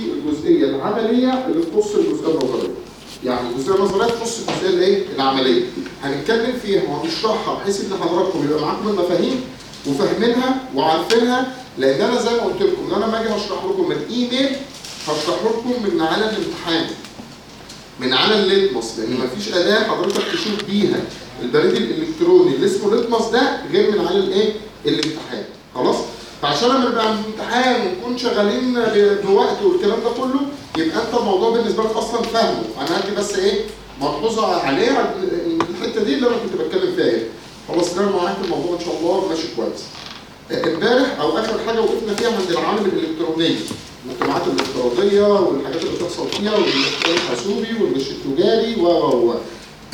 الجزئيه العمليه اللي تخص الجزئيه النظريه يعني الجزئيه النظريه تخص الجزئيه الايه العمليه هنتكلم فيها وهنشرحها بحيث ان حضراتكم يبقى معاكم المفاهيم وفاهمينها وعارفينها لان انا زي ما قلت لكم ان انا لما اجي هشرح لكم من ايميل هشرح لكم من على الامتحان من على الليتمس لان مفيش اداه حضرتك تشوف بيها البريد الالكتروني اللي اسمه ليتمس ده غير من على الايه الامتحان خلاص فعشان لما نبقى عند الامتحان ونكون شغالين ب- بوقت والكلام ده كله يبقى انت الموضوع بالنسبه لك اصلا فاهمه انا هدي بس ايه ملحوظه عليه الحته دي اللي انا كنت بتكلم فيها ايه خلاص كده معاك الموضوع ان شاء الله ماشي كويس امبارح او اخر حاجه وقفنا فيها عند العوامل الالكترونيه المجتمعات الافتراضيه والحاجات اللي بتحصل فيها والالكترون الحاسوبي والغش التجاري و و و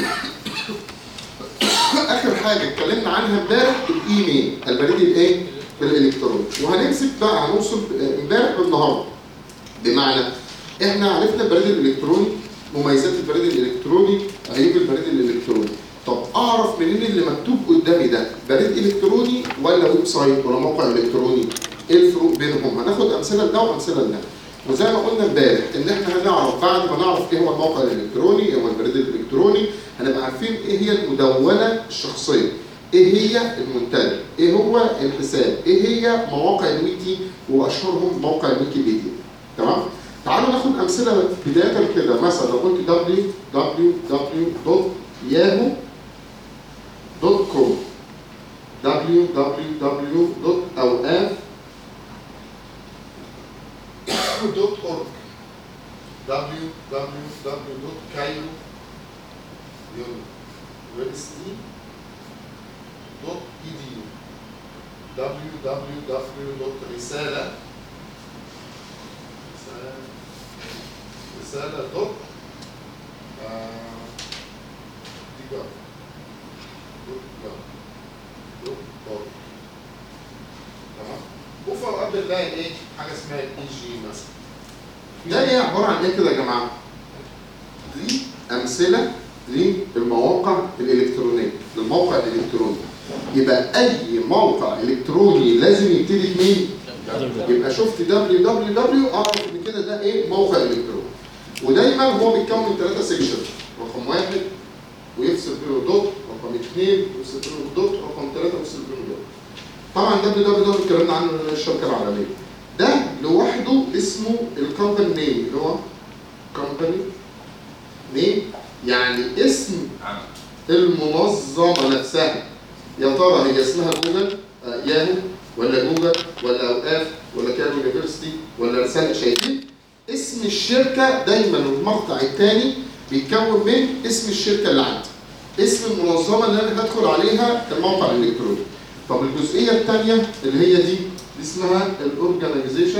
اخر حاجه اتكلمنا عنها امبارح الايميل البريد الايه الالكتروني وهنمسك بقى هنوصل امبارح بالنهارده بمعنى احنا عرفنا البريد الالكتروني مميزات البريد الالكتروني عيوب البريد الالكتروني طب اعرف منين اللي مكتوب قدامي ده بريد الكتروني ولا ويب سايت ولا موقع الكتروني ايه الفروق بينهم هناخد امثله لده وامثله لده وزي ما قلنا امبارح ان احنا هنعرف بعد ما نعرف ايه هو الموقع الالكتروني ايه هو البريد الالكتروني هنبقى عارفين ايه هي المدونه الشخصيه ايه هي المنتدى ايه هو الحساب ايه هي مواقع الويكي واشهرهم موقع الويكيبيديا تمام تعالوا ناخد امثله بدايه كده مثلا لو قلت www.yahoo.com www.اوقاف www.org www.cairo university.edu www.رسالة رسالة دوت ديجا دوت جا دوت أورج تمام وفي اوقات بنلاقي ايه حاجه اسمها الاي جي مثلا ده ايه عباره عن ايه كده يا جماعه؟ دي امثله للمواقع الالكترونيه للموقع الالكتروني يبقى اي موقع الكتروني لازم يبتدي بمين؟ يبقى شفت www اعرف ان كده ده ايه موقع الكتروني ودايما هو بيتكون من ثلاثه سيكشن رقم واحد ويفصل بينه دوت رقم اثنين ويفصل بينه دوت رقم ثلاثه ويفصل بينه دوت طبعا www اتكلمنا عنه اللي هي الشركه العالميه ده لوحده اسمه الكومباني نيم اللي هو كومباني نيم يعني اسم المنظمه نفسها يا ترى هي اسمها جوجل آه، ياهو ولا جوجل ولا اوقاف ولا كايرو يونيفرستي ولا رساله شايفين اسم الشركه دايما المقطع الثاني بيتكون من اسم الشركه اللي عندي اسم المنظمه اللي انا هدخل عليها الموقع الالكتروني طب الجزئيه الثانيه اللي هي دي دي اسمها الاورجانيزيشن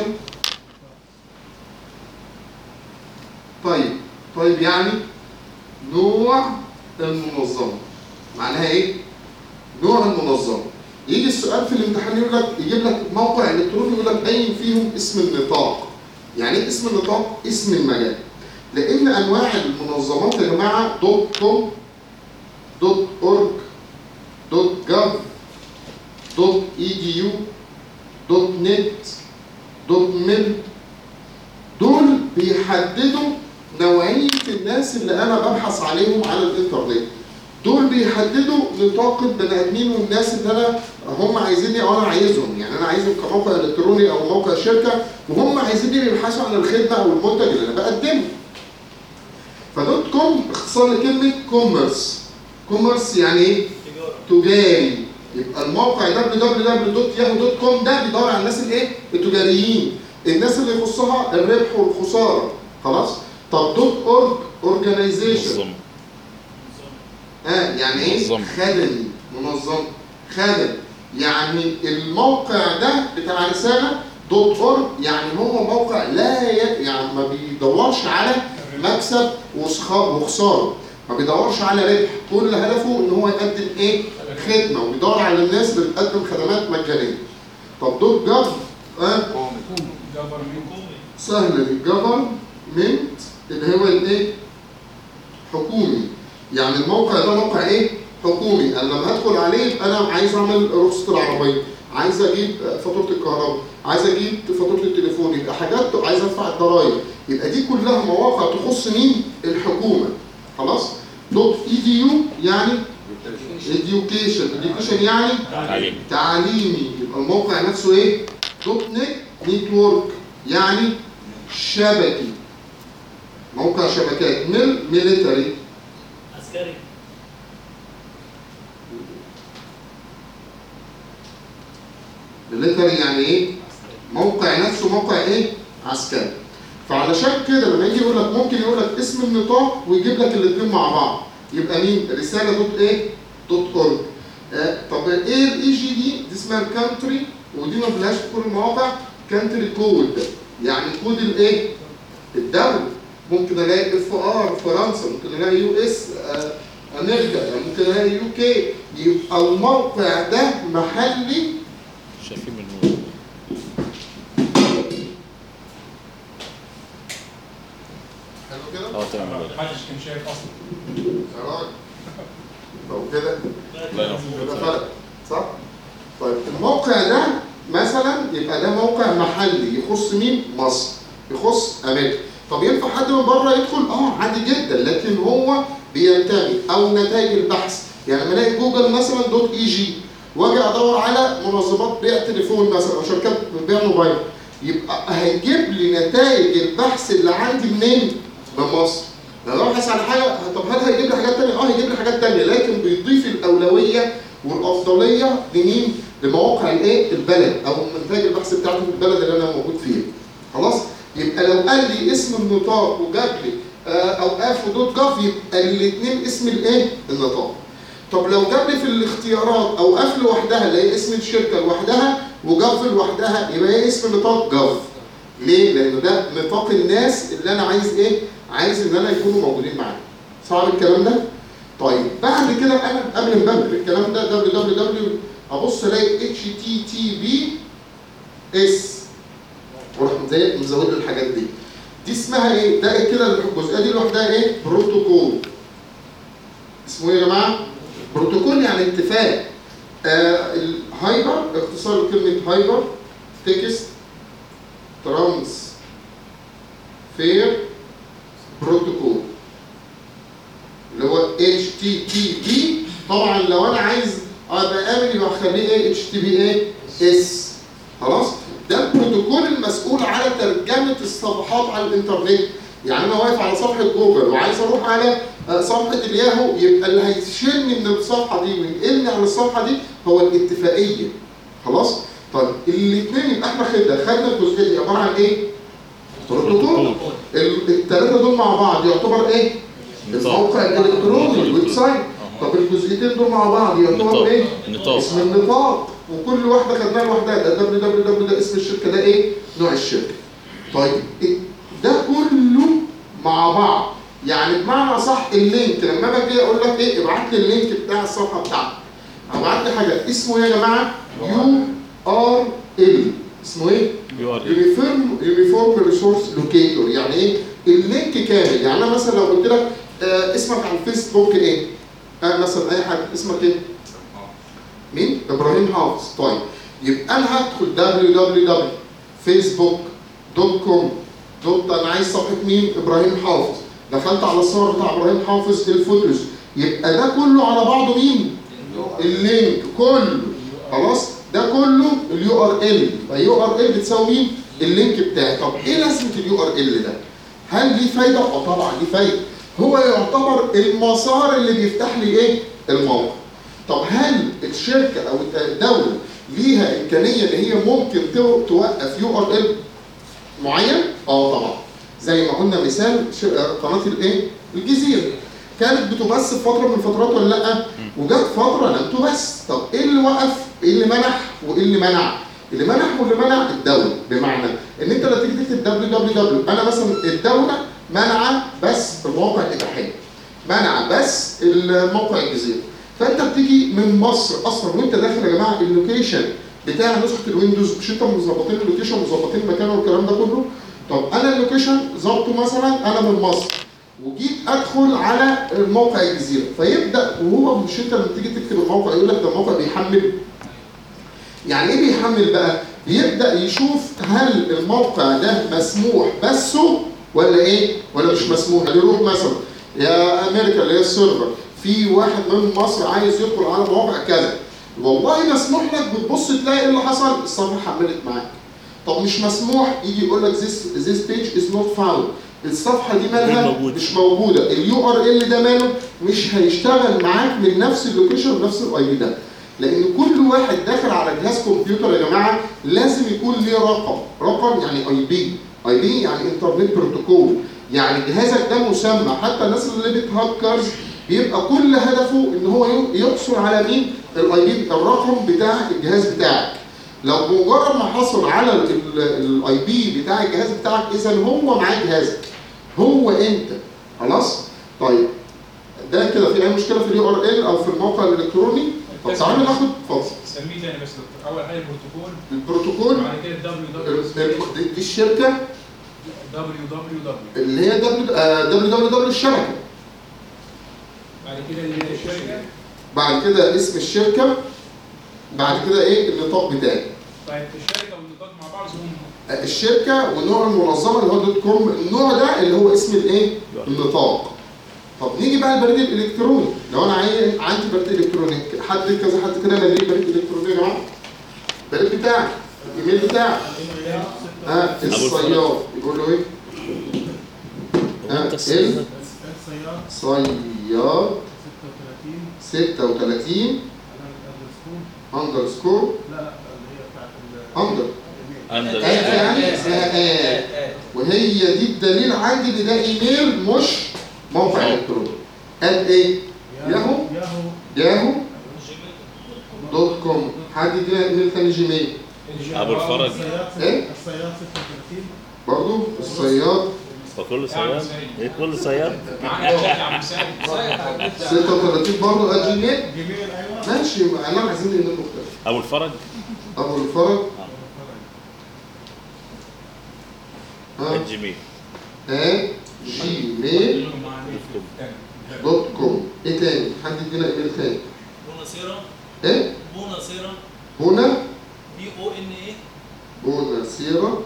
طيب طيب يعني نوع المنظمه معناها ايه نوع المنظمه يجي السؤال في الامتحان يقول لك يجيب لك موقع الكتروني يقول لك اي فيهم اسم النطاق يعني ايه اسم النطاق اسم المجال لان انواع المنظمات يا جماعه دوت كوم دوت اورج دوت جاف دوت اي دي يو دوت نت دوت ميل دول بيحددوا نوعيه الناس اللي انا ببحث عليهم على الانترنت دول بيحددوا نطاق البني ادمين والناس اللي انا هم عايزيني او انا عايزهم يعني انا عايزهم كموقع الكتروني او موقع شركه وهم عايزيني يبحثوا عن الخدمه او المنتج اللي انا بقدمه فدوت كوم اختصار لكلمه كوميرس كوميرس يعني ايه؟ تجاري يبقى الموقع www.yahoo.com ده بيدور على الناس الايه؟ التجاريين الناس اللي يخصها الربح والخساره خلاص؟ طب دوت اورج اورجانيزيشن منظمة اه يعني ايه؟ منظمة. خدمي منظم خدم يعني الموقع ده بتاع رساله دوت اورج يعني هو موقع لا ي... يعني ما بيدورش على مكسب وسخ- وخساره ما بيدورش على ربح كل هدفه ان هو يقدم ايه؟ خدمه وبيدور على الناس اللي بتقدم خدمات مجانيه طب دوت جاف اه سهل الجفرمنت اللي هو الايه؟ حكومي يعني الموقع ده موقع ايه؟ حكومي انا لما هدخل عليه يبقى انا عايز اعمل رخصه العربيه عايز اجيب فاتوره الكهرباء عايز اجيب فاتوره التليفون يبقى حاجات عايز ادفع الضرايب يبقى دي كلها مواقع تخص مين الحكومه خلاص دوت اي دي يو يعني education education يعني تعليم تعليمي يبقى الموقع نفسه ايه دوت نت نتورك يعني شبكي موقع شبكات ميل ميليتري عسكري ميليتري يعني ايه موقع نفسه موقع ايه عسكري فعلشان كده لما يجي يقول لك ممكن يقول لك اسم النطاق ويجيب لك الاثنين مع بعض يبقى مين رساله دوت ايه دوت اورج آه طب ايه الاي جي دي دي اسمها الكانتري ودي ما فيهاش في كل المواقع كانتري كود يعني كود الايه الدوله ممكن الاقي اف ار فرنسا ممكن الاقي يو اس آه امريكا يعني ممكن الاقي يو كي يبقى الموقع ده محلي شايفين من النور حلو كده اه تمام محدش كان شايف اصلا يا راجل لو كده الله ينور يبقى فرق صح؟ طيب الموقع ده مثلا يبقى ده موقع محلي يخص مين؟ مصر يخص امريكا طب ينفع حد من بره يدخل؟ اه عادي جدا لكن هو بينتمي او نتائج البحث يعني لما الاقي جوجل مثلا دوت اي جي واجي ادور على منظمات بيع تليفون مثلا او شركات بيع موبايل يبقى هيجيب لي نتائج البحث اللي عندي منين؟ من مصر لو ابحث على حاجه طب هل هيجيب لي حاجات ثانيه؟ اه هيجيب لي حاجات ثانيه لكن بيضيف الاولويه والافضليه لمين؟ لمواقع الايه؟ البلد او نتائج البحث بتاعتي في البلد اللي انا موجود فيها. خلاص؟ يبقى لو قال لي اسم النطاق وجاب لي آه، اوقاف ودوت جاف يبقى الاثنين اسم الايه؟ النطاق. طب لو جاب لي في الاختيارات اوقاف لوحدها اللي هي اسم الشركه لوحدها وجاف لوحدها يبقى هي اسم النطاق جاف. ليه؟ لأن ده نطاق الناس اللي أنا عايز إيه؟ عايز إن أنا يكونوا موجودين معايا. صعب الكلام ده؟ طيب بعد كده أنا قبل ما بكتب الكلام ده www أبص ألاقي HTTPS وأروح زي مزود له الحاجات دي. دي اسمها إيه؟ ده كده الجزئية دي لوحدها إيه؟ بروتوكول. اسمه إيه يا جماعة؟ بروتوكول يعني اتفاق. آه الهايبر اختصار كلمة هايبر تكست ترانس فير بروتوكول اللي هو اتش تي تي بي طبعا لو انا عايز ابقى امن يبقى اخليه ايه اتش تي بي ايه اس خلاص ده البروتوكول المسؤول على ترجمه الصفحات على الانترنت يعني انا واقف على صفحه جوجل وعايز اروح على آه، صفحه الياهو يبقى اللي هيشيلني من الصفحه دي وينقلني على الصفحه دي هو الاتفاقيه خلاص طيب الاثنين يبقى احنا خدنا خدنا الجزئيه دي عباره عن ايه؟ بروتوكول الثلاثه دول مع بعض يعتبر ايه؟ الموقع الالكتروني الويب سايت طب الجزئيتين دول مع بعض يعتبر النطاق. ايه؟ النطاق. اسم النطاق وكل واحده خدناها لوحدها ده www ده اسم الشركه ده ايه؟ نوع الشركه. طيب إيه؟ ده كله مع بعض يعني بمعنى صح اللينك لما باجي اقول لك ايه ابعت لي اللينك بتاع الصفحه بتاعتك ابعت لي حاجه اسمه ايه يا جماعه؟ يو ار ال اسمه ايه؟ يو ار يونيفورم يونيفورم ريسورس لوكيتور يعني ايه اللينك كامل يعني انا مثلا لو قلت لك آه اسمك على الفيسبوك ايه آه مثلا اي حاجه اسمك ايه مين ابراهيم حافظ طيب يبقى انا هدخل www.facebook.com دوت انا عايز صفحه مين ابراهيم حافظ دخلت على الصور بتاع ابراهيم حافظ الفوتوز يبقى ده كله على بعضه مين اللينك كله خلاص ده كله اليو ار ال فاليو ار ال بتساوي مين اللينك بتاعي طب ايه لازمه اليو ار ال ده هل ليه فايده اه طبعا ليه فايده هو يعتبر المسار اللي بيفتح لي ايه الموقع طب هل الشركه او الدوله ليها امكانيه ان هي ممكن تو- توقف يو ار ال معين اه طبعا زي ما قلنا مثال ش- قناه الايه الجزيره كانت بتبث في فتره من الفترات ولا لا وجت فتره لم تبث طب ايه اللي وقف ايه اللي منح وايه اللي منع اللي منح واللي منع الدوله بمعنى ان انت لما تيجي تكتب www انا مثلا الدوله منع بس المواقع الاباحيه منع بس الموقع الجزيره فانت بتيجي من مصر اصلا وانت داخل يا جماعه اللوكيشن بتاع نسخه الويندوز مش انت مظبطين اللوكيشن مظبطين المكان والكلام ده كله طب انا اللوكيشن ظابطه مثلا انا من مصر وجيت ادخل على موقع الجزيره فيبدا وهو مش انت لما تيجي تكتب الموقع يقول لك ده الموقع بيحمل يعني ايه بيحمل بقى؟ بيبدا يشوف هل الموقع ده مسموح بسه ولا ايه؟ ولا مش مسموح؟ يروح مثلا يا امريكا اللي هي السيرفر في واحد من مصر عايز يدخل على مواقع كذا والله مسموح لك بتبص تلاقي ايه اللي حصل؟ الصفحه حملت معاك طب مش مسموح يجي يقول لك this this page is not found الصفحه دي مالها غير موجودة. مش موجوده اليو ار ال ده ماله مش هيشتغل معاك من نفس اللوكيشن بنفس الاي بي ده لان كل واحد داخل على جهاز كمبيوتر يا جماعه لازم يكون ليه رقم رقم يعني اي بي اي بي يعني انترنت بروتوكول يعني جهازك ده مسمى حتى الناس اللي بتهكرز بيبقى كل هدفه ان هو يحصل على مين الاي بي الرقم بتاع الجهاز بتاعك لو بمجرد ما حصل على الاي بي بتاع الجهاز بتاعك اذا هو معاه جهازك هو انت خلاص طيب ده كده في اي مشكله في اليو ار ال او في الموقع الالكتروني طب تعالوا ناخد اتفضل سميه تاني بس دكتور اول حاجه البروتوكول البروتوكول بعد كده دبليو ال- دبليو ال- دي الشركه دبليو دبليو دبليو اللي هي دبليو دبليو دبليو الشبكه بعد كده اللي هي الشركه بعد كده اسم الشركه بعد كده ايه النطاق بتاعي طيب الشركه والنطاق مع بعض هم الشركه ونوع المنظمه اللي هو دوت كوم النوع ده اللي هو اسم الايه النطاق طب نيجي بقى البريد الالكتروني لو انا عايز عندي بريد الكتروني حد كذا حد كده مليء بريد الكتروني يا جماعه البريد بتاعك الايميل بتاعك ها الصياد يقول له ايه؟ ها وانت ال السيد السيارة صياد 36 36 علامة اندرسكور لا لا اللي هي بتاعت ال اندر عندك آت يعني اسمها آت وهي دي الدليل عندي ان ده ايميل مش موقع الكتروني قال ايه؟ ياهو ياهو ياهو دوت كوم حد يدينا ايميل تاني جيميل ابو الفرج السيارة إيه؟ السيارة 36 برضو الصياد وكل سيارة ايه كل سيارة معانا شركه عم سعد 36 برضو ات جيميل جميل ايوه ماشي انا عايزين ايميل مختلف ابو الفرج ابو الفرج ها الجميل ات جيميل دوت كوم ايه تاني؟ حد يدينا ايميل تاني بوناسيرا ايه؟ بوناسيرا هنا بي او ان اي بونا سيرة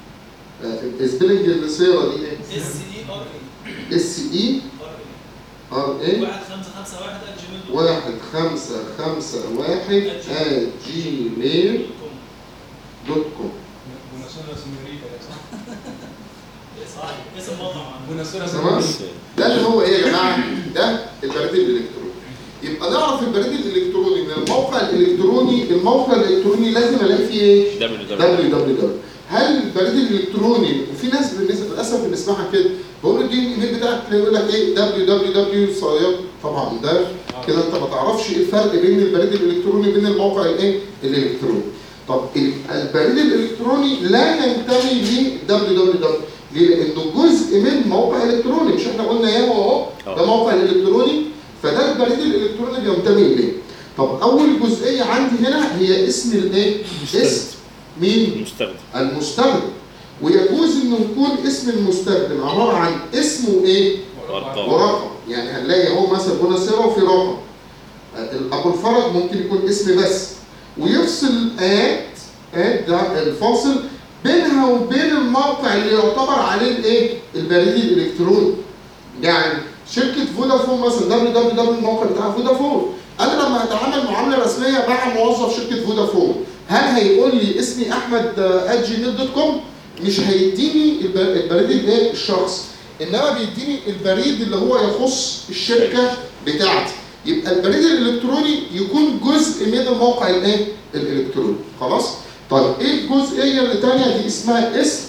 سبيلنج السيرة دي ايه؟ اس اي ار اي اس اي ار ار اي اي 1551 ات جيميل دوت واحد خمسة خمسة واحد ات جيميل كوم دوت كوم بوناسولا سميريتا يا صاحبي. صح اسم مطعم بوناسولا تمام؟ سميريتا ده اللي هو ايه يا جماعة؟ ده البريد الالكتروني يبقى نعرف البريد الالكتروني ان الموقع الالكتروني الموقع الالكتروني لازم الاقي فيه ايه؟ دبليو دبليو www هل البريد الالكتروني وفي ناس بالنسبه للاسف بنسمعها كده بقول له اديني الايميل بتاعك تلاقي يقول لك ايه www صياد طبعا ده كده انت ما تعرفش ايه الفرق بين البريد الالكتروني وبين الموقع الايه الالكتروني طب ال- البريد الالكتروني لا ينتمي ل www ليه؟ لانه جزء من موقع الكتروني مش احنا قلنا ياهو اهو ده اه. موقع الالكتروني فده البريد الالكتروني بينتمي اليه طب اول جزئيه عندي هنا هي اسم الايه اسم مين المستخدم المستخدم ويجوز انه يكون اسم المستخدم عباره عن اسم وايه وارقام ورقم يعني هنلاقي اهو مثلا بوناسيرا وفي رقم آه، ابو الفرج ممكن يكون اسم بس ويفصل ات ات ده الفاصل بينها وبين الموقع اللي يعتبر عليه الايه البريد الالكتروني يعني شركه فودافون مثلا دبليو دبليو دبليو الموقع بتاع فودافون انا لما هتعامل معامله رسميه مع موظف شركه فودافون هل هيقول لي اسمي احمد ات جيميل دوت كوم مش هيديني الب- البريد الايه الشخص انما بيديني البريد اللي هو يخص الشركه بتاعتي يبقى البريد الالكتروني يكون جزء من الموقع الايه الالكتروني خلاص طيب ايه الجزئيه اللي تانية دي اسمها اسم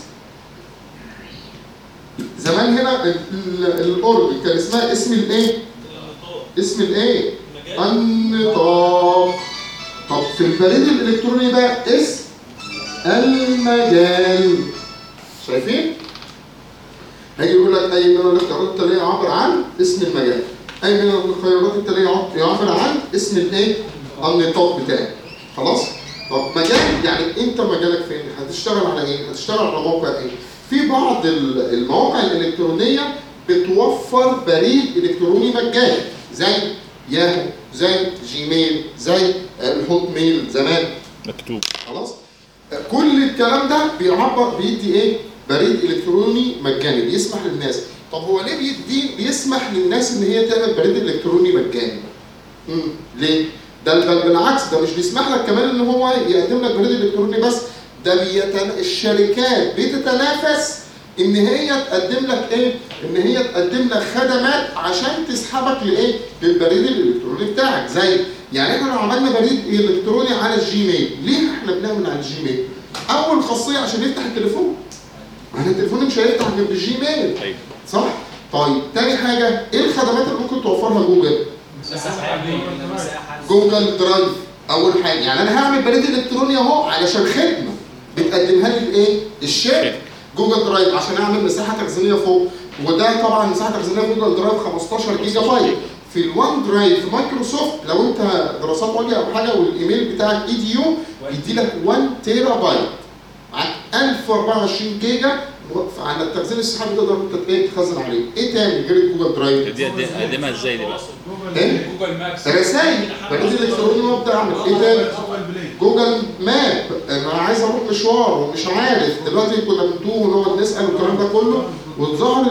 زمان هنا ال- ال- الاورج كان اسمها اسم الايه النطاق اسم الايه مجال النطاق طب في البريد الالكتروني بقى اسم المجال شايفين؟ هيجي يقول لك اي من الاختيارات التاليه عبر عن اسم المجال اي من الخيارات التاليه عب- يعبر عن اسم الايه؟ النطاق بتاعك خلاص؟ طب مجال يعني انت مجالك فين؟ هتشتغل على ايه؟ هتشتغل على موقع ايه؟ في بعض ال- المواقع الالكترونيه بتوفر بريد الكتروني مجاني زي ياهو زي جيميل زي الهوت ميل زمان مكتوب خلاص كل الكلام ده بيعبر بيدي ايه بريد الكتروني مجاني بيسمح للناس طب هو ليه بيدي بيسمح للناس ان هي تعمل بريد الكتروني مجاني امم ليه ده بل بالعكس ده مش بيسمح لك كمان ان هو يقدم لك بريد الكتروني بس ده بيتن... الشركات بتتنافس ان هي تقدم لك ايه ان هي تقدم لك خدمات عشان تسحبك لايه للبريد الالكتروني بتاعك زي يعني احنا لو عملنا بريد الكتروني على الجيميل ليه احنا بنعمل على الجيميل اول خاصيه عشان يفتح التليفون يعني التليفون مش هيفتح غير بالجيميل ايوه صح طيب تاني حاجه ايه الخدمات اللي ممكن توفرها جوجل مساحه عاديه مساحه جوجل درايف اول حاجه يعني انا هعمل بريد الكتروني اهو علشان خدمه بتقدمها لي الايه الشركه جوجل درايف عشان اعمل مساحه تخزينيه فوق وده طبعا مساحه تخزينيه في جوجل درايف 15 جيجا بايت في الوان درايف في مايكروسوفت لو انت دراسات عليا او حاجه والايميل بتاعك اي دي يو يدي لك 1 تيرا بايت معاك 1024 جيجا على التخزين السحابي تقدر انت ايه تخزن عليه ايه تاني غير الجوجل درايف دي دي- اقدمها ازاي دي بقى؟ ايه جوجل مابس رسائل بريد الكتروني وابدا اعمل ايه تاني جوجل بلاي جوجل ماب انا عايز اروح مشوار ومش عارف دلوقتي كنا بنتوه ونقعد نسال والكلام ده كله وظهر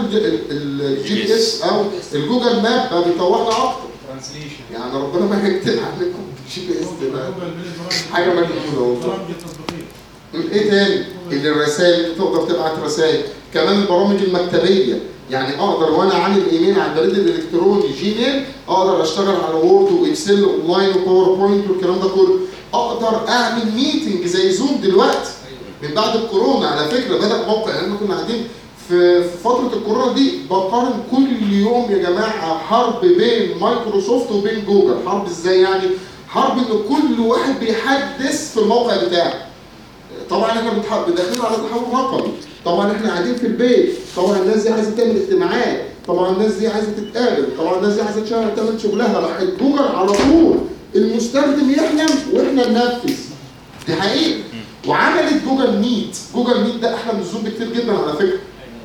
الجي بي اس او الجوجل ماب بقى بيطوعنا اكتر ترانسليشن يعني ربنا ما يكتب عليكم الجي بي اس ده جوجل بلاي برامج حاجه مجنونه برامج التطبيقيه ايه تاني؟ اللي الرسائل تقدر تبعت رسائل كمان البرامج المكتبيه يعني اقدر وانا عامل ايميل على البريد الالكتروني جيميل اقدر اشتغل على وورد واكسل اونلاين وباوربوينت والكلام ده كله اقدر اعمل ميتنج زي زوم دلوقتي من بعد الكورونا على فكره بدا موقع يعني احنا كنا قاعدين في في فتره الكورونا دي بقارن كل يوم يا جماعه حرب بين مايكروسوفت وبين جوجل حرب ازاي يعني حرب ان كل واحد بيحدث في الموقع بتاعه طبعا احنا بنتح- داخلين على تحول رقمي طبعا احنا قاعدين في البيت طبعا الناس دي عايزه تعمل اجتماعات طبعا الناس دي عايزه تتقابل طبعا الناس دي عايزه تشتغل تعمل شغلها راحت جوجل على طول المستخدم يحلم واحنا ننفذ دي حقيقه وعملت جوجل ميت جوجل ميت ده احلى من الزوم بكتير جدا على فكره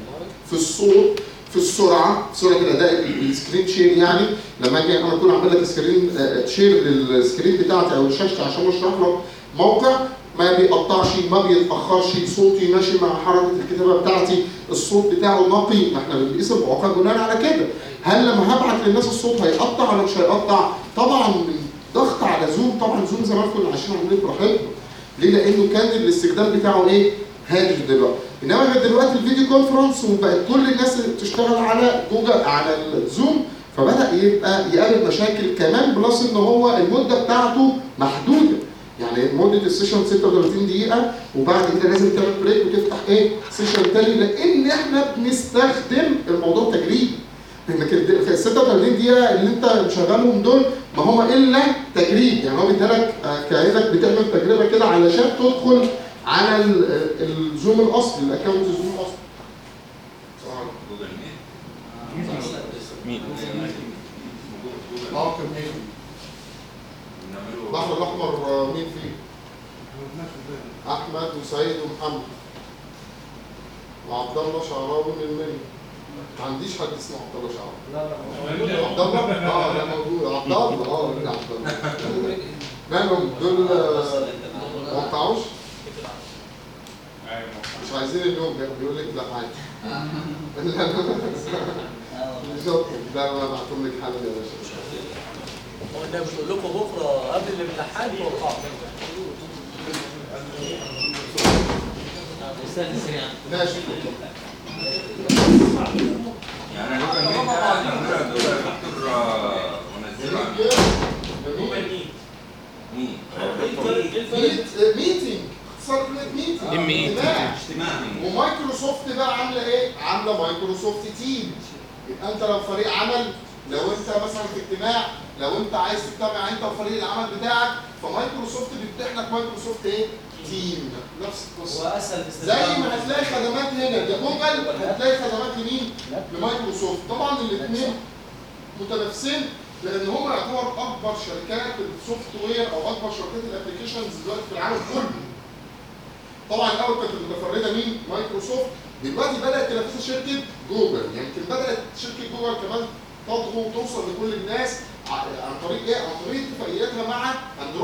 في الصوت في السرعه سرعه الاداء السكرين شير يعني لما اجي انا اكون عامل لك سكرين آه، شير للسكرين بتاعتي او الشاشه عشان اشرح لك موقع ما بيقطعش ما بيتاخرش صوتي ماشي مع حركه الكتابه بتاعتي الصوت بتاعه نقي ما احنا بنقيس المواقع بناء على كده هل لما هبعت للناس الصوت هيقطع ولا مش هيقطع طبعا ضغط على زوم طبعا زوم زمان كنا عايشين عاملين براحتنا ليه لانه كان الاستخدام بتاعه ايه هادي دلوقتي انما غير دلوقتي الفيديو كونفرنس وبقت كل الناس تشتغل على جوجل على الزوم فبدا يبقى يقابل مشاكل كمان بلس ان هو المده بتاعته محدوده يعني مده السيشن 36 دقيقه وبعد كده لازم تعمل بريك وتفتح ايه سيشن تاني لان احنا بنستخدم الموضوع تجريبي انك ال 36 دقيقه اللي انت مشغلهم دول ما هو الا تجريب يعني هو بيديلك آه، كانك بتعمل تجربه كده علشان تدخل على ال- آه، الزوم الاصلي الاكونت الزوم الاصلي مين؟ اه كان ايه البحر الاحمر آه، مين فيه؟ احمد وسعيد ومحمد وعبد الله شعراوي من المنيا ما عنديش حد اسمه عبد الله شعراوي عبد الله اه لا موجود عبد الله اه لا عبد الله مالهم دول آه، ما وقعوش ايوه مش عايزين النوم بيقول لك لا عادي لا لا بالظبط لا انا بعتهم لك حالا يا باشا قلنا بتقول لكم بكره قبل الامتحان توقعوا استنى سريعا ماشي يعني انا كان مين قاعد عندنا دول يا دكتور آه، منزله عن جميل مين؟ ميت ميتنج اختصار كلمه ميتنج ام اي اجتماع اجتماع ومايكروسوفت بقى عامله ايه؟ عامله مايكروسوفت تيم يبقى انت لو فريق عمل لو انت مثلا في اجتماع لو انت عايز تجتمع انت وفريق العمل بتاعك فمايكروسوفت بيفتح لك مايكروسوفت ايه؟ تيم نفس القصه واسهل في زي استخدام ما هتلاقي خدمات هنا لجوجل هتلاقي خدمات لمين؟ لمايكروسوفت طبعا الاثنين متنافسين لان هم يعتبر اكبر شركات السوفت وير او اكبر شركات الابلكيشنز دلوقتي في العالم كله طبعا الاول كانت المتفرده مين؟ مايكروسوفت دلوقتي بدات تنافسها شركه جوجل يمكن بدات شركه جوجل كمان تضغط وتوصل لكل الناس ع- عن طريق ايه؟ عن طريق اتفاقياتها مع اندرويد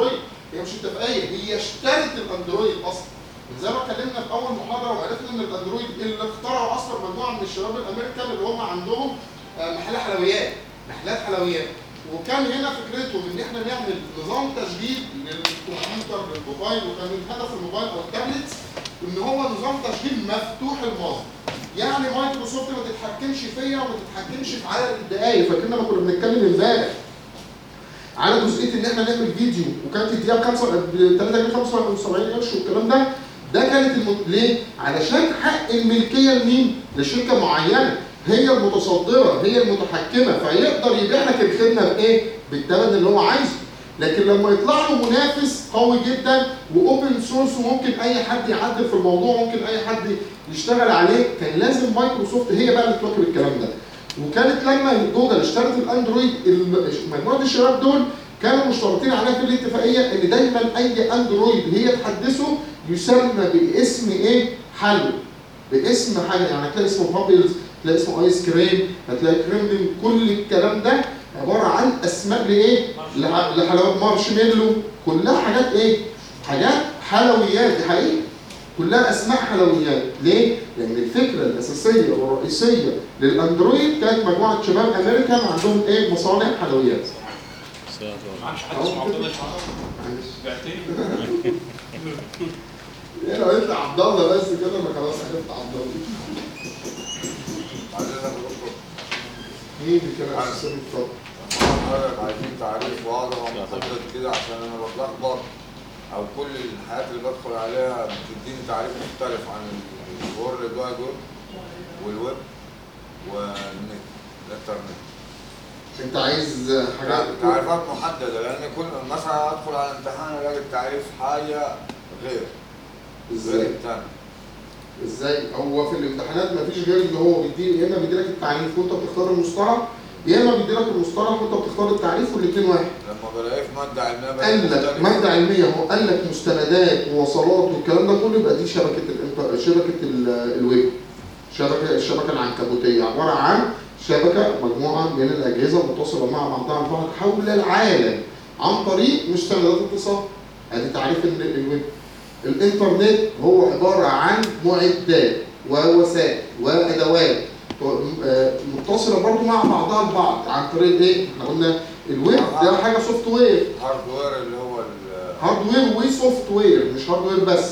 هي مش اتفاقيه هي اشترت الاندرويد اصلا زي ما اتكلمنا في اول محاضره وعرفنا ان الاندرويد اللي اخترعوا اصلا مجموعه من الشباب الامريكان اللي هم عندهم آه، محل حلويات محلات حلويات وكان هنا فكرتهم ان احنا نعمل نظام تشغيل للكمبيوتر للموبايل وكان من هدف الموبايل او التابلت ان هو نظام تشغيل مفتوح المصدر يعني مايكروسوفت ما تتحكمش فيا وما تتحكمش في عدد الدقائق فاكرنا ما كنا بنتكلم امبارح على جزئيه ان احنا نعمل فيديو وكانت الدقيقه ب 5 ب 3 جنيه 75 قرش والكلام ده ده كانت الم... ليه؟ علشان حق الملكيه لمين؟ لشركه معينه هي المتصدره هي المتحكمه فيقدر يبيع لك الخدمه بايه؟ بالثمن اللي هو عايزه لكن لما يطلع له منافس قوي جدا واوبن سورس وممكن اي حد يعدل في الموضوع ممكن اي حد يشتغل عليه كان لازم مايكروسوفت هي بقى اللي تواكب الكلام ده وكانت لما جوجل اشترت الاندرويد الم- مجموعه الشباب دول كانوا مشترطين عليها في الاتفاقيه ان دايما اي اندرويد هي تحدثه يسمى باسم ايه؟ حلو باسم حاجه يعني هتلاقي اسمه بابلز هتلاقي اسمه ايس كريم هتلاقي كريملين كل الكلام ده عباره عن اسماء لايه؟ لح- لحلويات مارشميلو كلها حاجات ايه؟ حاجات حلويات دي حقيقه كلها اسماء حلويات ليه؟ لان الفكره الاساسيه والرئيسيه للاندرويد كانت مجموعه شباب امريكان عندهم ايه؟ مصانع حلويات ما عادش حد اسمه عبد الله شعراوي معلش بعتني ايه لو يطلع عبد الله بس كده ما خلاص عرفت عبد الله عايزين نقول مين اللي كان اساسا اتفضل حضرتك عايزين تعريف واضح ومحدد كده عشان انا بتلخبط او كل الحاجات اللي بدخل عليها بتديني تعريف مختلف عن الورد وايد ويب والويب والنت الانترنت انت عايز حاجات تعريفات محدده لان كل مثلا ادخل على امتحان الاقي التعريف حاجه غير غير ازاي الثاني ازاي هو في الامتحانات مفيش غير ان هو بيدي يا اما بيديلك التعريف وانت بتختار المصطلح يا اما بيديلك المصطلح وانت بتختار التعريف والاثنين واحد لما بلاقيه في ماده علميه بقى قال لك مختلف. ماده علميه هو قال لك مستندات ووصلات والكلام ده كله يبقى دي شبكه الانت- شبكه ال- الويب شبكه الشبكه العنكبوتيه عباره عن شبكه مجموعه من الاجهزه متصله مع بعضها البعض حول العالم عن طريق مستندات اتصال ادي تعريف ال- الويب الانترنت هو عباره عن معدات ووسائل وادوات آه، متصله برضو مع بعضها البعض عن طريق ايه؟ احنا قلنا الويب ده حاجه سوفت وير هاردوير اللي هو ال- هاردوير وسوفت وير مش هاردوير بس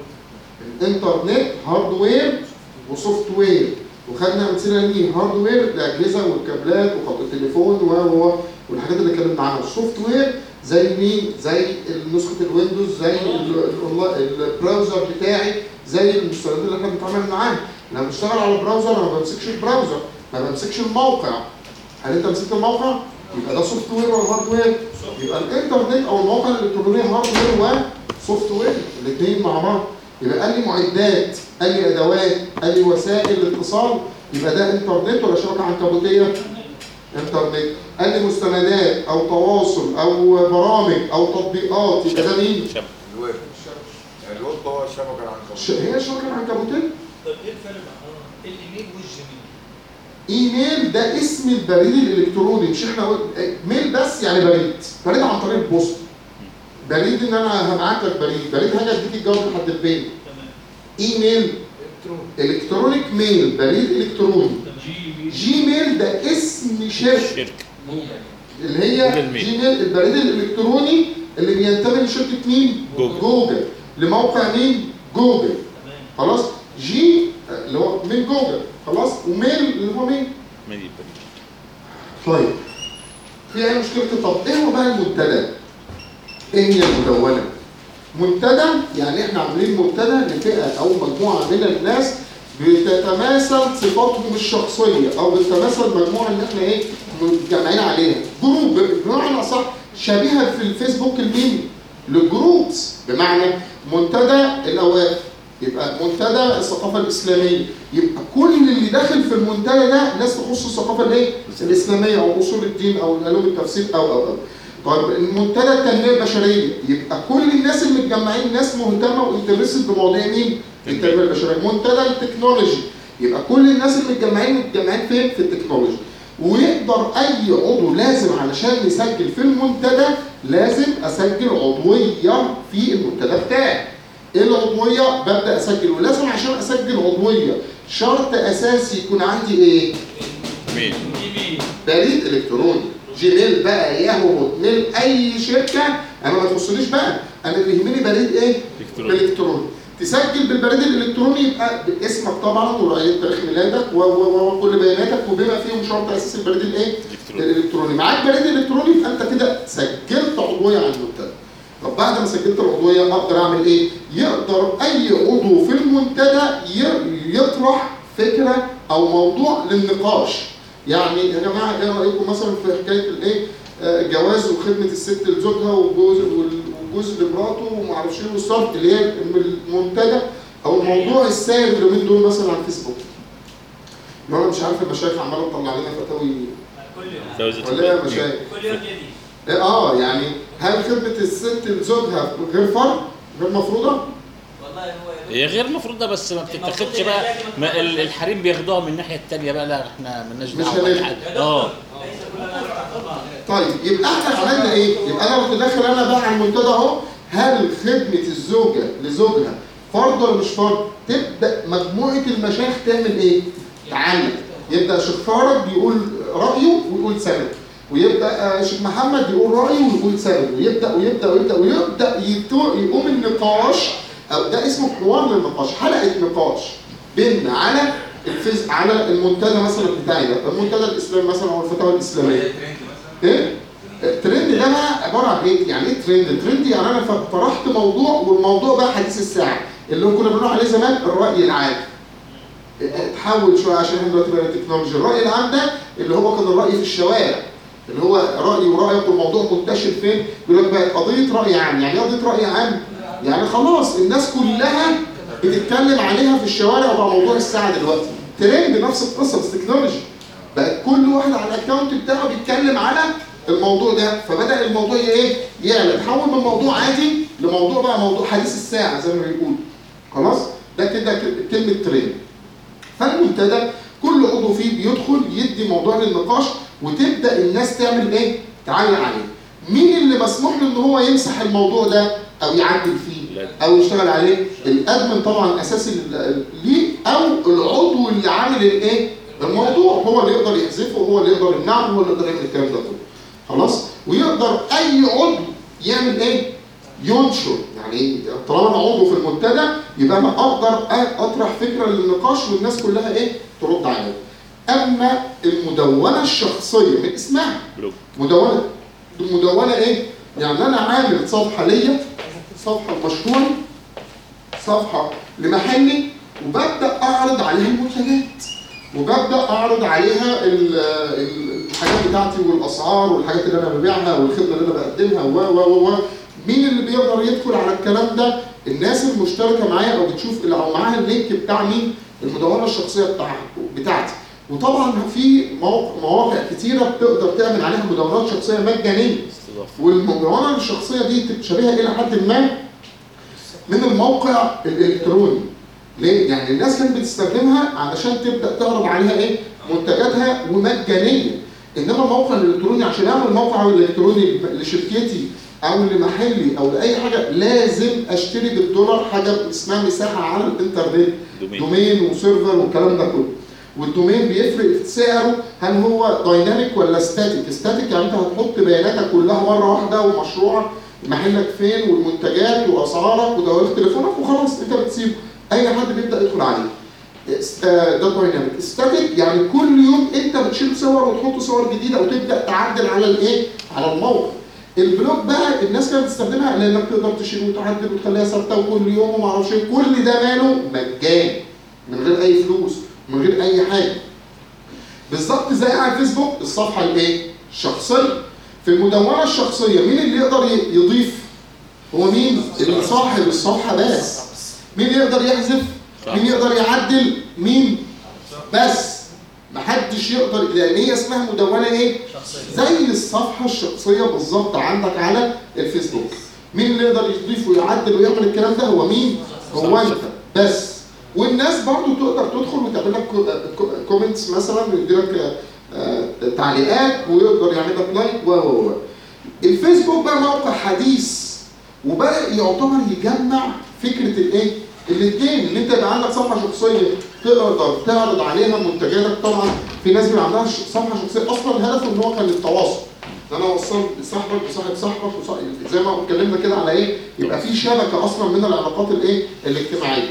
الانترنت هاردوير وسوفت وير وخدنا امثله ليه هاردوير الاجهزه والكابلات وخط التليفون و و والحاجات اللي اتكلمنا عنها السوفت وير زي مين زي نسخه الويندوز زي ال- الأونلا- البراوزر بتاعي زي المستندات اللي احنا بنتعامل معاها لما بشتغل على البراوزر انا ما بمسكش البراوزر ما بمسكش الموقع هل انت مسكت الموقع يبقى ده سوفت وير ولا هاردوير يبقى الانترنت او المواقع الالكترونيه هاردوير وسوفت وير الاثنين مع بعض يبقى قال لي معدات قال لي ادوات قال لي وسائل اتصال يبقى ده انترنت ولا شبكه عنكبوتيه انترنت قال لي مستندات او تواصل او برامج او تطبيقات يبقى ده مين شبكة الويب الويب هو الشبكه ش- العنكبوتيه هي الشبكه العنكبوتيه طب ايه الفرق بين الايميل والجيميل؟ ايميل ده اسم البريد الالكتروني مش احنا قلنا ميل بس يعني بريد بريد عن طريق البوست بريد ان انا هبعت لك بريد بريد حاجه اديك الجواب لحد البيت تمام ايميل الكترونيك ميل بريد الكتروني جي جيميل ده اسم شركه شركة اللي هي جوجل ميل. جيميل البريد الالكتروني اللي بينتمي لشركه مين؟ جوجل. جوجل لموقع مين؟ جوجل تمام خلاص جي اللي هو من جوجل خلاص وميل اللي هو مين؟ ميل بريد طيب في اي مشكله طب ايه هو بقى المنتدى؟ ايه هي المدونه؟ منتدى يعني احنا عاملين منتدى لفئه او مجموعه من الناس بتتماثل صفاتهم الشخصيه او بتتماثل مجموعه اللي احنا ايه متجمعين عليها جروب بمعنى اصح شبيهه في الفيسبوك لمين؟ للجروبس بمعنى منتدى الاوقاف يبقى منتدى الثقافه الاسلاميه يبقى كل اللي داخل في المنتدى ده ناس تخص الثقافه الايه؟ الاسلاميه او اصول الدين او علوم التفسير او او او طيب المنتدى التنميه البشريه يبقى كل الناس اللي متجمعين ناس مهتمه وانترستد بمواضيع مين؟ التنميه البشريه منتدى التكنولوجي يبقى كل الناس اللي متجمعين متجمعين فين؟ في التكنولوجي ويقدر اي عضو لازم علشان يسجل في المنتدى لازم اسجل عضويه في المنتدى بتاعي ايه العضويه ببدا اسجل ولازم عشان اسجل عضويه شرط اساسي يكون عندي ايه مين بريد الكتروني جيميل بقى ياهو هوت ميل اي شركه انا ما تخصنيش بقى انا اللي يهمني بريد ايه الكتروني الكتروني تسجل بالبريد الالكتروني يبقى باسمك طبعا ورقم تاريخ ميلادك و- و- وكل بياناتك وبما فيهم شرط اساسي البريد الايه الكتروني الالكتروني معاك بريد الكتروني يبقى انت كده سجلت عضويه عن المنتدى طب بعد ما سجلت العضويه اقدر اعمل ايه يقدر اي عضو في المنتدى ي- يطرح فكره او موضوع للنقاش يعني يا جماعه ايه رايكم مثلا في حكايه الايه آه، جواز وخدمه الست لزوجها وجوز وال- وجوز لمراته وما اعرفش ايه والصرف اللي هي المنتدى او الموضوع السائد اليومين دول مثلا على الفيسبوك ما انا مش عارف المشايخ عماله تطلع لنا فتاوي كل يوم جوزة ولا ايه يا مشايخ؟ كل يوم جديد إيه اه يعني هل خدمه الست لزوجها غير فرض غير مفروضه؟ والله هو يا هي غير مفروضة بس ما بتتاخدش بقى ما ال- الحريم بياخدوها من الناحية التانية بقى لا احنا مالناش مش دعوة هنبقى. بأي حاجة دكتور اه ليس كل الناس تحفظها طيب يبقى احنا عملنا ايه؟ يبقى انا رحت داخل انا بقى على المنتدى اهو هل خدمه الزوجه لزوجها فرض ولا مش فرض؟ تبدا مجموعه المشايخ تعمل ايه؟ تعلم يبدا شيخ فرج يقول رايه ويقول سند ويبدا آه، شيخ محمد يقول رايه ويقول سند ويبدا ويبدا ويبدا ويبدا يتو- يقوم النقاش او ده اسمه حوار للنقاش حلقه نقاش بيننا على الفيز على المنتدى مثلا بتاعي ده المنتدى الاسلامي مثلا او الفتاوى الاسلاميه ايه؟ الترند ده بقى عباره عن ايه؟ يعني ايه ترند؟ الترند يعني انا ف- طرحت موضوع والموضوع بقى حديث الساعه اللي هو كنا بنقول عليه زمان الراي العام. اتحول شويه عشان احنا دلوقتي بقى تكنولوجيا، الراي العام ده اللي هو كان الراي في الشوارع. اللي هو رايي ورايك والموضوع منتشر فين؟ يقول لك بقت قضيه راي عام، يعني ايه قضيه راي عام؟ يعني خلاص الناس كلها بتتكلم عليها في الشوارع وبقى موضوع الساعه دلوقتي. ترند نفس القصه بس تكنولوجي. بقت كل واحد على الاكونت بتاعه بيتكلم على الموضوع ده فبدا الموضوع ايه يعلى تحول من موضوع عادي لموضوع بقى موضوع حديث الساعه زي ما بيقول خلاص ده كده ك- كلمه ترند فالمنتدى كل عضو فيه بيدخل يدي موضوع للنقاش وتبدا الناس تعمل ايه تعلق عليه مين اللي مسموح له ان هو يمسح الموضوع ده او يعدل فيه لا. او يشتغل عليه الادمن طبعا اساسي ل- ليه او العضو اللي عامل الايه الموضوع هو اللي يقدر يحذفه هو اللي يقدر يمنعه هو اللي يقدر يعمل الكلام ده كله خلاص ويقدر اي عضو يعمل ايه ينشر يعني ايه طالما انا عضو في المنتدى يبقى انا اقدر أ- اطرح فكره للنقاش والناس كلها ايه ترد عليا اما المدونه الشخصيه من اسمها بلوج مدونه المدونه ايه يعني انا عامل صفحه ليا صفحه مشهوره صفحه لمحلي وببدا اعرض عليها المنتجات وببدا اعرض عليها ال- ال- الحاجات بتاعتي والاسعار والحاجات اللي انا ببيعها والخدمه اللي انا بقدمها و و و و مين اللي بيقدر يدخل على الكلام ده الناس المشتركه معايا او بتشوف او معاها اللينك بتاع مين المدونه الشخصيه بتاع بتاعتي وطبعا في مواقع, مواقع كتيره بتقدر تعمل عليها مدونات شخصيه مجانيه استضافة والمدونه الشخصيه دي تبقى شبيهه الى حد ما من الموقع الالكتروني ليه؟ يعني الناس كانت بتستخدمها علشان تبدا تعرض عليها ايه؟ منتجاتها ومجانيه انما الموقع الالكتروني عشان اعمل موقع الكتروني لشركتي او لمحلي او لاي حاجه لازم اشتري بالدولار حاجه اسمها مساحه على الانترنت دومين دومين وسيرفر والكلام ده كله والدومين بيفرق في سعره هل هو دايناميك ولا ستاتيك ستاتيك يعني انت هتحط بياناتك كلها مره واحده ومشروعك محلك فين والمنتجات واسعارك ودوائر تليفونك وخلاص انت بتسيبه اي حد بيبدا يدخل عليه اس- آه، ده دايناميك ستاتيك يعني كل يوم انت بتشيل صور وتحط صور جديده وتبدا تعدل على الايه على الموقع البلوج بقى الناس كانت بتستخدمها لانك تقدر تشيل وتعدل وتخليها ثابته وكل يوم وما اعرفش إيه. كل ده ماله مجاني من غير اي فلوس من غير اي حاجه بالظبط زي على الفيسبوك الصفحه الايه الشخصيه في المدونه الشخصيه مين اللي يقدر ي- يضيف هو مين اللي صاحب الصفحه بس مين اللي يقدر يحذف مين يقدر يعدل مين بس محدش يقدر لان هي اسمها مدونه ايه شخصيا زي الصفحه الشخصيه بالظبط عندك على الفيسبوك مين اللي يقدر يضيف ويعدل ويعمل الكلام ده هو مين هو انت بس والناس برضو تقدر تدخل وتعمل لك كومنتس مثلا ويدي لك تعليقات ويقدر يعمل لك لايك و و و الفيسبوك بقى موقع حديث وبدا يعتبر يجمع فكره الايه؟ الاثنين ان انت يبقى عندك صفحه شخصيه تقدر تعرض عليها منتجاتك طبعا في ناس بيبقى عندها ش- صفحه شخصيه اصلا هدفه ان هو كان التواصل ان انا اوصل صاحبك بصاحب صاحبك وصاحب زي ما اتكلمنا كده على ايه يبقى في شبكه اصلا من العلاقات الايه الاجتماعيه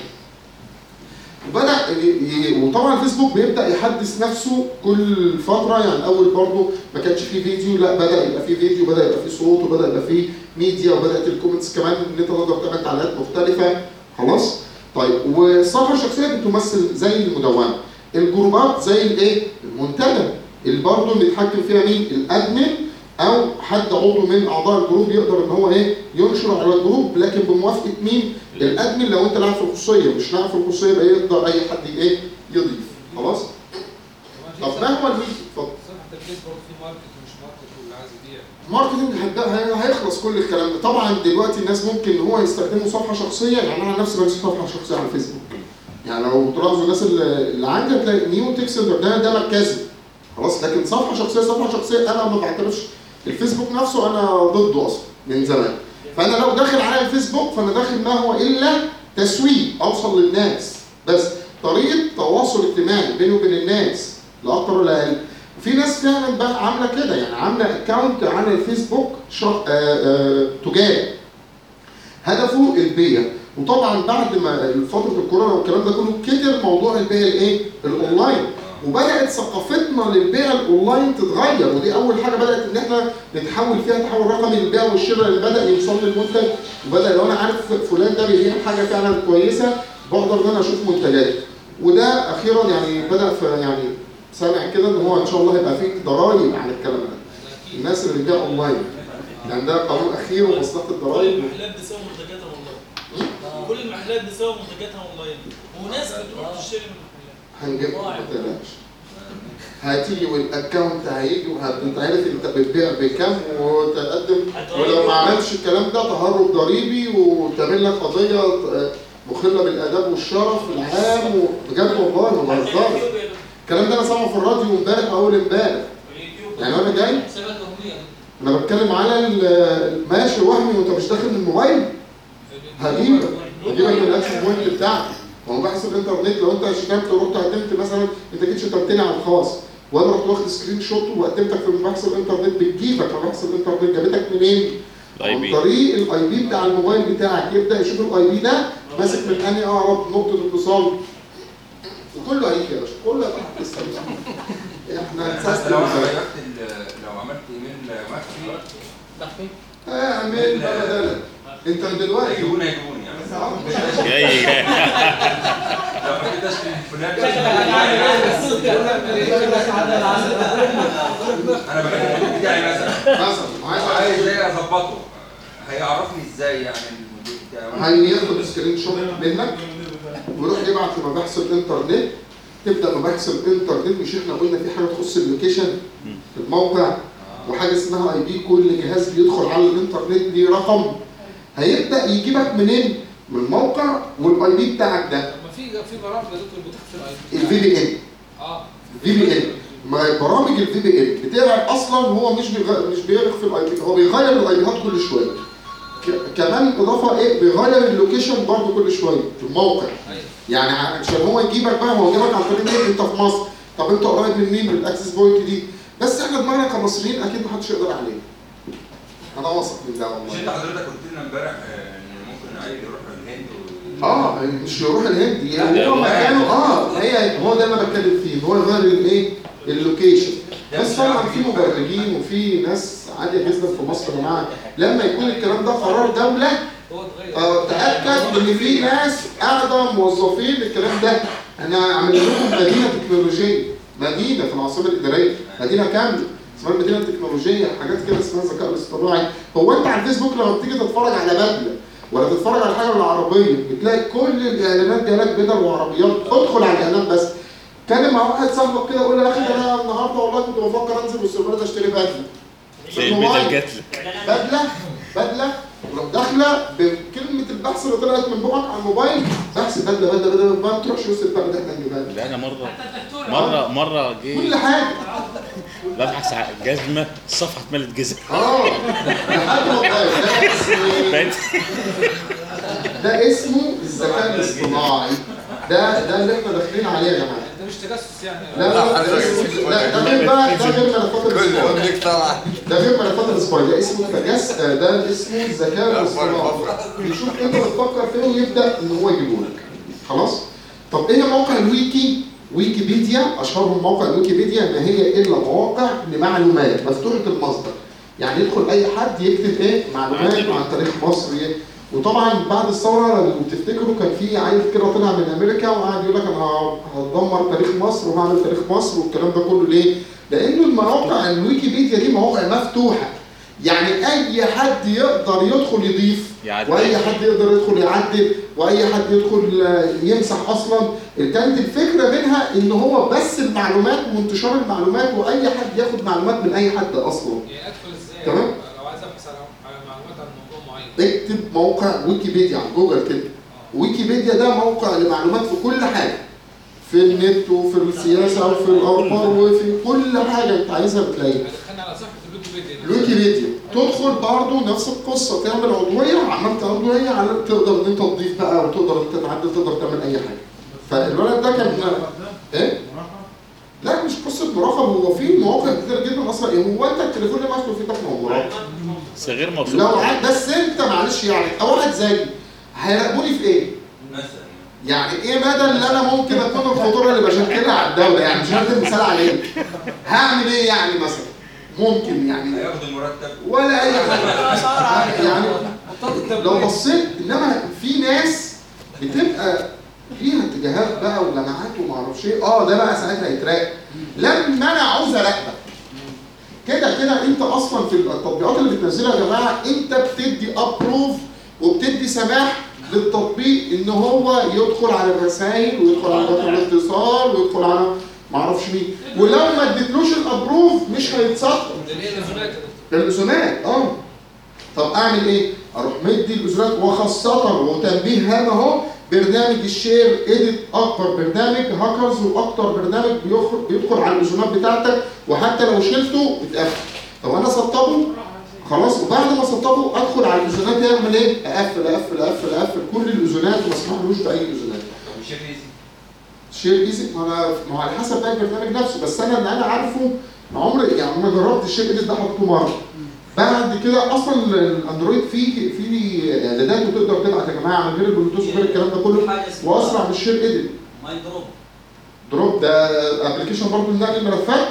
وبدا ي- ي- وطبعا الفيسبوك بيبدا يحدث نفسه كل فتره يعني الاول برضه ما كانش فيه فيديو لا بدا يبقى فيه فيديو بدا يبقى فيه صوت وبدا يبقى فيه ميديا وبدات الكومنتس كمان ان انت تقدر تعمل تعليقات مختلفه خلاص طيب والصفحه الشخصيه بتمثل زي المدونه الجروبات زي الايه المنتدى اللي برضه اللي يتحكم فيها مين الادمن او حد عضو من اعضاء الجروب يقدر ان هو ايه ينشر على الجروب لكن بموافقه مين الادمن لو انت لاعب في الخصوصيه مش لاعب في الخصوصيه يبقى يقدر اي حد ايه يضيف خلاص طب ما هو الميديا اتفضل صفحة الفيسبوك في ماركت ومش ماركت واللي عايز يبيع ماركتنج هيبدأ- هي- هيخلص كل الكلام ده طبعا دلوقتي الناس ممكن ان هو يستخدموا صفحه شخصيه يعني انا عن نفسي بمسك صفحه شخصيه على الفيسبوك يعني لو تلاحظوا الناس اللي اللي عندي هتلاقي نيو تيك سنتر ده ده مركزي خلاص لكن صفحه شخصيه صفحه شخصيه انا ما بعترفش الفيسبوك نفسه انا ضده اصلا من زمان فانا لو داخل على الفيسبوك فانا داخل ما هو الا تسويق اوصل للناس بس طريقه تواصل اجتماعي بيني وبين الناس لا اكتر ولا اقل في ناس فعلا بقى عامله كده يعني عامله اكونت على الفيسبوك شر... آه آه تجاري هدفه البيع وطبعا بعد ما فتره الكورونا والكلام ده كله كتر موضوع البيع الايه؟ الاونلاين وبدات ثقافتنا للبيع الاونلاين تتغير ودي اول حاجه بدات ان احنا نتحول فيها تحول رقمي للبيع والشراء اللي بدا يوصل لي المنتج وبدا لو انا عارف فلان ده بيبيع حاجه فعلا كويسه بقدر ان انا اشوف منتجاته وده اخيرا يعني بدا في يعني سامع كده ان هو ان شاء الله هيبقى فيه ضرائب على الكلام ده الناس اللي بتبيع اونلاين يعني ده قانون اخير ومصلحه كل الضرائب المحلات بتسوي منتجاتها اونلاين كل المحلات بتسوي منتجاتها اونلاين وناس بتروح تشتري من المحلات هنجيب ما تقلقش هتيجي والاكونت هيجي وهتتعرف انت بتبيع بكام وتقدم ولو ما عملتش الكلام ده تهرب ضريبي وتعمل لك قضيه آه، مخله بالاداب والشرف العام وبجد والله ما بهزرش الكلام ده انا سامعه في الراديو امبارح اول امبارح يعني انا جاي سمكة وهمية انا بتكلم على ال- ماشي وهمي وانت مش داخل من الموبايل هجيبك هجيبك من الاكسس بوينت بتاعك ما هو بحث الانترنت لو انت شتمت ورحت قدمت مثلا انت جيت شتمتني على الخاص وانا رحت واخد سكرين شوت وقدمتك في مباحث الانترنت بتجيبك مباحث الانترنت جابتك منين؟ الاي عن بي طريق الاي بي بتاع الموبايل بتاعك يبدا يشوف الاي بي ده ماسك من انهي اقرب نقطه اتصال وكله هيجي يا باشا كله هيبقى تحت السيطره احنا بس نسيستم لو انا ازاي؟ غيرت ال- لو عملت ايميل مخفي مخفي اعمل بقى بدلك انت من دلوقتي هيجيبوني هيجيبوني يعني آه. جاي جاي لو حبيت اشتري فلان انا بحب المدير بتاعي مثلا مثلا وعايز عايز ازاي اظبطه هيعرفني ازاي يعني المدير بتاعي هياخد سكرين شوت منك ويروح يبعت لمباحث الانترنت تبدا مباحث الانترنت مش احنا قلنا في حاجه تخص اللوكيشن في الموقع وحاجه اسمها اي بي كل جهاز بيدخل على الانترنت ليه رقم هيبدا يجيبك منين؟ من الموقع والاي بي بتاعك ده طب ما في في برامج يا دكتور بتحفظ الاي الفي بي ان اه في بي ان ما برامج الفي بي ان بتبعت اصلا هو مش بيغ... مش بيغرق في الاي بي هو بيغير الاي بيهات كل شويه ك... كمان اضافه ايه بيغير اللوكيشن برضه كل شويه في الموقع ايوه يعني عشان هو يجيبك بقى هو يجيبك عن طريق ايه انت في مصر طب انت قريب من مين من الاكسس بوينت دي بس احنا دماغنا كمصريين اكيد محدش يقدر عليه انا واثق من ده مش انت والله حضرتك قلت لنا امبارح آه، ان ممكن عيل يروح الهند و... اه مش يروح الهند يعني هو مكانه اه هي هو ده اللي انا بتكلم فيه هو يغير الايه اللوكيشن بس طبعا في مبرمجين وفي ناس عاليه جدا في مصر يا جماعه لما يكون الكلام ده قرار دوله هو اتغير آه، تاكد ان في ناس قاعده موظفين للكلام ده انا عامل لكم مدينه تكنولوجيه مدينه في العاصمه الاداريه مدينه كامله اسمها المدينه التكنولوجيه حاجات كده اسمها الذكاء الاصطناعي هو انت على الفيسبوك لما بتيجي تتفرج على بدله ولا تتفرج على حاجه بالعربيه بتلاقي كل الاعلانات جالك بدل وعربيات ادخل على الاعلان بس كلم مع واحد صاحبك كده قول له يا اخي ده انا النهارده والله كنت بفكر انزل والسوبر ده اشتري بدله زي البيضه الجاتله بدله بدله ولو داخله بكلمه البحث اللي طلعت من بقك على الموبايل بحث بدله بدله بدله ما تروحش وسط البلد احنا نجيبها لا انا مره مره مره كل جه حاجه ببحث عن جزمه الصفحه اتملت جزم اه لحد ما اتغير ده اسمه ايه؟ بقيت ده اسمه الذكاء الاصطناعي ده ده اللي احنا داخلين عليه يا جماعه ده مش تجسس يعني لا لا ده اسمه- لا ده غير بقى ده غير ملفات كل الاسبوع لك طبعا ده غير ملفات الاسبوع ده اسمه تجس ده اسمه الذكاء الاصطناعي بيشوف انت بتفكر فيه ويبدا ان هو يجيبه لك خلاص طب ايه موقع الويكي ويكيبيديا اشهر موقع الويكيبيديا ما هي الا مواقع لمعلومات مفتوحه المصدر يعني يدخل اي حد يكتب ايه معلومات عن تاريخ مصر إيه. وطبعا بعد الثوره لو تفتكروا كان في عيل كده طلع من امريكا وقعد يقول لك انا هدمر تاريخ مصر وهعمل تاريخ مصر والكلام ده كله ليه؟ لان المواقع الويكيبيديا دي مواقع مفتوحه يعني اي حد يقدر يدخل يضيف يعدل. واي حد يقدر يدخل يعدل واي حد يدخل آه، يمسح اصلا كانت الفكره منها ان هو بس المعلومات وانتشار المعلومات واي حد ياخد معلومات من اي حد اصلا يعني ادخل ازاي تمام. لو عايز ابحث على على معلومات عن موضوع معين اكتب موقع ويكيبيديا على جوجل كده ويكيبيديا ده موقع لمعلومات في كل حاجه في النت وفي السياسه وفي الاخبار وفي كل حاجه انت عايزها بتلاقيها دخلنا على صفحه الويكيبيديا الويكيبيديا تدخل برضه نفس القصه تعمل عضويه عملت عضويه على تقدر ان انت تضيف بقى وتقدر ان انت تعدل تقدر تعمل اي حاجه فالولد ده كان ايه مراقبة لا مش قصه مراقبه هو في مواقع كتير جدا اصلا هو انت التليفون اللي ماسكه فيه ده مراقبه بس غير موثوق لو عاد بس انت معلش يعني او واحد زيي هيراقبوني في ايه؟ مثلا يعني ايه مدى اللي انا ممكن اكون الخطوره اللي بشكلها على الدوله يعني مش هدي مثال عليه هعمل ايه يعني مثلا؟ ممكن يعني هياخد المرتب ولا اي حاجه يعني لو بصيت انما في ناس بتبقى ليها اتجاهات بقى وجماعات وما اعرفش ايه اه ده بقى ساعتها يتراقب لما انا عاوز اراقبك كده كده انت اصلا في التطبيقات اللي بتنزلها يا جماعه انت بتدي ابروف وبتدي سماح للتطبيق ان هو يدخل على الرسائل ويدخل على خط الاتصال ويدخل على ما اعرفش مين ولو ما اديتلوش الابروف مش هيتصدق ده اللي هي الازونات الاذونات اه طب اعمل ايه؟ اروح مدي الاذونات وخاصة وتنبيه هام اهو برنامج الشير اديت اكبر برنامج هاكرز واكتر برنامج بيخرج بيدخل على الاذونات بتاعتك وحتى لو شلته بتقفل طب انا سطبه خلاص وبعد ما سطبه ادخل على الاذونات يعمل ايه؟ اقفل اقفل اقفل اقفل كل الاذونات وما اسمحلوش باي اذونات مش ايزي شير ايزي ما انا ما هو على حسب بقى البرنامج نفسه بس انا اللي انا عارفه عمري يعني انا جربت الشير ايزي ده حطيته مره بعد كده اصلا الاندرويد فيه فيه اعدادات وتقدر تبعت يا جماعه من غير البلوتوث وغير الكلام ده كله حاجه اسمها واسرع من الشير ايديت ماي دروب دروب ده ابلكيشن برضه لنقل الملفات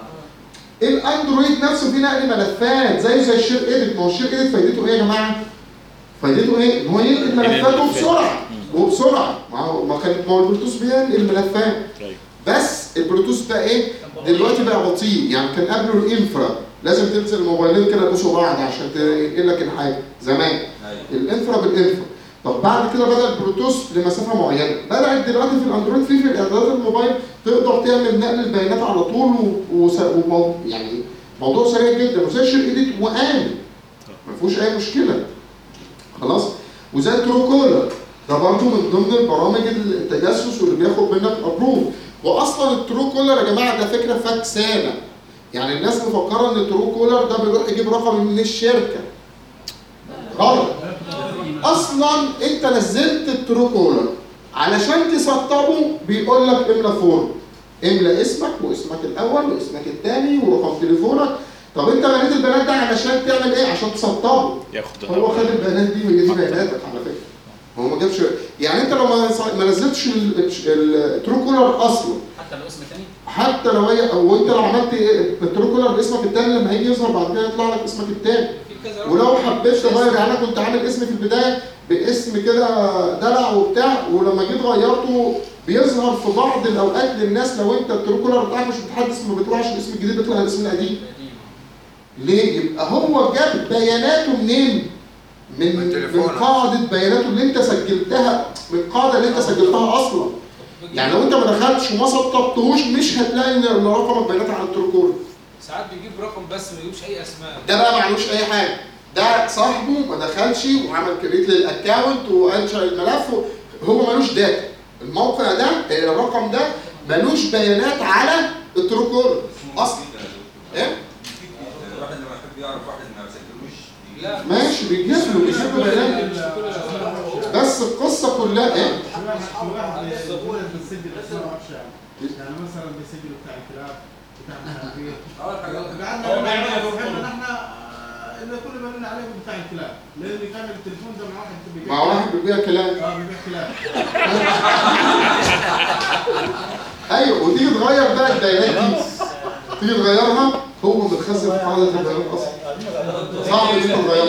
الاندرويد نفسه فيه نقل ملفات زيه زي الشير ايديت ما هو الشير ايديت فايدته ايه يا جماعه؟ فايدته ايه؟ ان هو ينقل ملفاته بسرعه وبسرعه ما هو ما كان ما هو البلوتوث بينقل الملفات طيب بس البلوتوث بقى ايه؟ دلوقتي بقى بطيء يعني كان قبله الانفرا لازم تنزل الموبايلين كده يبوسوا بعض عشان تنقل لك الحاجه زمان ايوه الانفرا بالانفرا طب بعد كده بدا البلوتوث لمسافه معينه بدات دلوقتي في الاندرويد في في اعدادات الموبايل تقدر تعمل نقل البيانات على طول و... وس... ومو... يعني موضوع سريع جدا وزي الشير ايديت وامن ما فيهوش اي مشكله خلاص وزي الترو كولر ده برضه من ضمن البرامج التجسس واللي بياخد منك ابروف واصلا الترو كولر يا جماعه ده فكره فكسانه يعني الناس مفكره ان الترو كولر ده بيروح يجيب رقم من الشركه غلط اصلا انت نزلت الترو كولر علشان تسطبه بيقول لك املى فورم املى اسمك واسمك الاول واسمك الثاني ورقم تليفونك طب انت مليت البيانات ده علشان تعمل ايه عشان تسطبه ياخد هو خد البيانات دي من دي بياناتك على فكره هو ما جابش يعني انت لو ما ما نزلتش الترو كولر اصلا حتى لو اسم تاني حتى لو هي او انت لو عملت ايه الترو كولر باسمك الثاني لما هيجي يظهر بعد كده يطلع لك اسمك الثاني في كذا ولو حبيت تغير يعني انا كنت عامل اسمي في البدايه باسم كده دلع وبتاع ولما جيت غيرته بيظهر في بعض الاوقات للناس لو انت الترو كولر بتاعك مش متحدث ما بيطلعش الاسم الجديد بيطلع الاسم القديم ليه؟ يبقى هو جاب بياناته منين؟ من من من تليفونك. قاعده بياناته اللي انت سجلتها من القاعده اللي انت سجلتها اصلا يعني لو انت ما دخلتش وما سطبتهوش مش هتلاقي ان إن رقم البيانات على الترو كولر ساعات بيجيب رقم بس ما يجيبش اي اسماء ده بقى معلوش اي حاجه ده صاحبه ما دخلش وعمل كريت للاكونت وانشا الملف هو ملوش داتا الموقع ده الرقم ده ملوش بيانات على التروكول اصلا ايه الواحد لما يحب يعرف واحد ما يسجلوش لا ماشي بيجيب له بيجيب له بيانات بس القصه كلها ايه في واحد في واحد يقول لك بتسجل اسماء ما اعرفش يعني يعني مثلا بيسجل بتاع الكلاب بتاع مش عارف ايه اه الحاجات قعدنا هو بيعمل نعمل فورم. احنا احنا اللي كل ما قلنا عليه بتاع الكلاب لان كان التليفون ده مع واحد بيبيع مع واحد بيبيع كلام اه بيبيع كلاب ايوه وتيجي تغير بقى البيانات دي تيجي تغيرها هو متخزن في قاعده البيانات اصلا صعب ان انت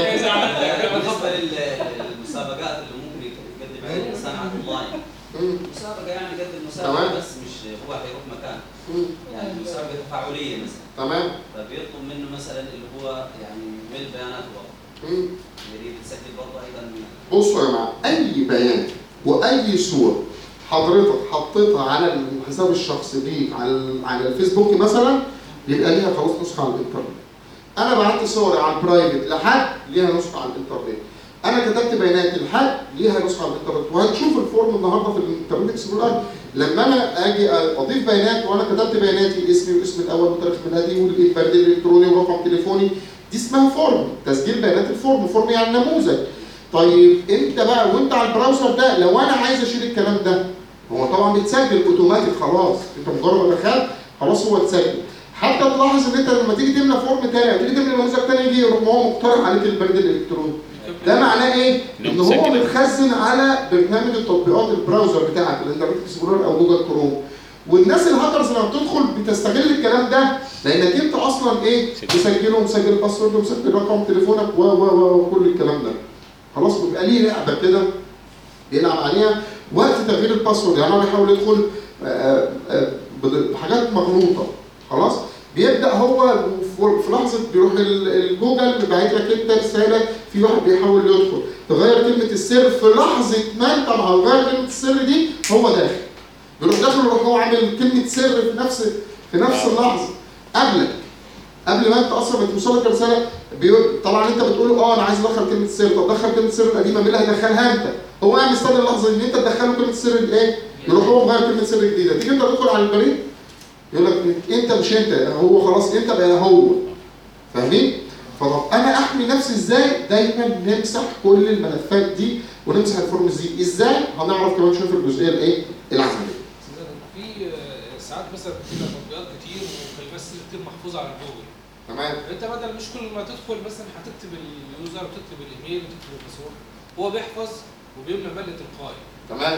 تغيرها بالنسبه لل- للمسابقات اللي ممكن يقدم عليها الانسان على الاونلاين مم. مسابقه يعني يقدم تمام. مسابقه بس مش هو هيروح مكان مم. يعني مسابقه تفاعليه مثلا تمام فبيطلب منه مثلا اللي هو يعني يمل بيانات برضه مم. يريد يسجل برضه ايضا بصوا يا جماعه اي بيان واي صوره حضرتك حطيتها على الحساب الشخصي ليك على على الفيسبوك مثلا يبقى ليها خلاص نسخه على الانترنت انا بعت صوري على البرايفت لحد ليها نسخه على الانترنت انا كتبت بياناتي لحد ليها نسخه على الانترنت وهتشوف الفورم النهارده في الانترنت اكسبلورر لما انا اجي اضيف بيانات وانا كتبت بياناتي اسمي واسم الاول وتاريخ ميلادي والبريد الالكتروني ورقم تليفوني دي اسمها فورم تسجيل بيانات الفورم فورم يعني نموذج طيب انت بقى وانت على البراوزر ده لو انا عايز اشيل الكلام ده هو طبعا بيتسجل اوتوماتيك خلاص انت مجرد ما دخلت خلاص هو اتسجل حتى تلاحظ ان انت لما تيجي تملى فورم تاني او تيجي تملى نموذج تاني يجي يروح هو مقترح عليك البريد الالكتروني ده معناه ايه؟ إنه ان هو مسجل. متخزن على برنامج التطبيقات البراوزر بتاعك الانترنت اكسبلورر او جوجل كروم والناس الهاكرز لما بتدخل بتستغل الكلام ده لانك انت اصلا ايه مسجله ومسجل الباسورد ومسجل رقم تليفونك و و و وكل الكلام ده خلاص بيبقى ليه لعبه كده بيلعب عليها وقت تغيير الباسورد يعني هو بيحاول يدخل آه، آه، بد- بحاجات مغلوطه خلاص بيبدا هو في- في لحظه بيروح ال- الجوجل باعت لك انت رساله في واحد بيحاول يدخل تغير كلمه السر في لحظه ما انت مع غير كلمه السر دي هو داخل بيروح داخل يروح هو عامل كلمه سر في نفس في نفس اللحظه قبلك قبل ما انت اصلا ما توصلك رساله بيقول طبعا انت بتقول له اه انا عايز ادخل كلمه السر طب دخل كلمه السر القديمه مين اللي هيدخلها انت هو قاعد مستني اللحظه ان انت تدخله كلمه السر الايه يروح هو مغير كلمه سر جديده تيجي انت تدخل على البريد يقول لك انت مش انت هو خلاص انت بقى هو فاهمين فطب انا احمي نفسي ازاي دايما نمسح كل الملفات دي ونمسح الفورمز دي ازاي هنعرف كمان شويه في الجزئيه الايه العمليه في آه، ساعات مثلا بتبقى تطبيقات كتير وكلمات سر كتير محفوظه على جوجل تمام انت بدل مش كل ما تدخل مثلا هتكتب اليوزر وتكتب الايميل وتكتب الباسورد هو بيحفظ وبيملى ملء تلقائي تمام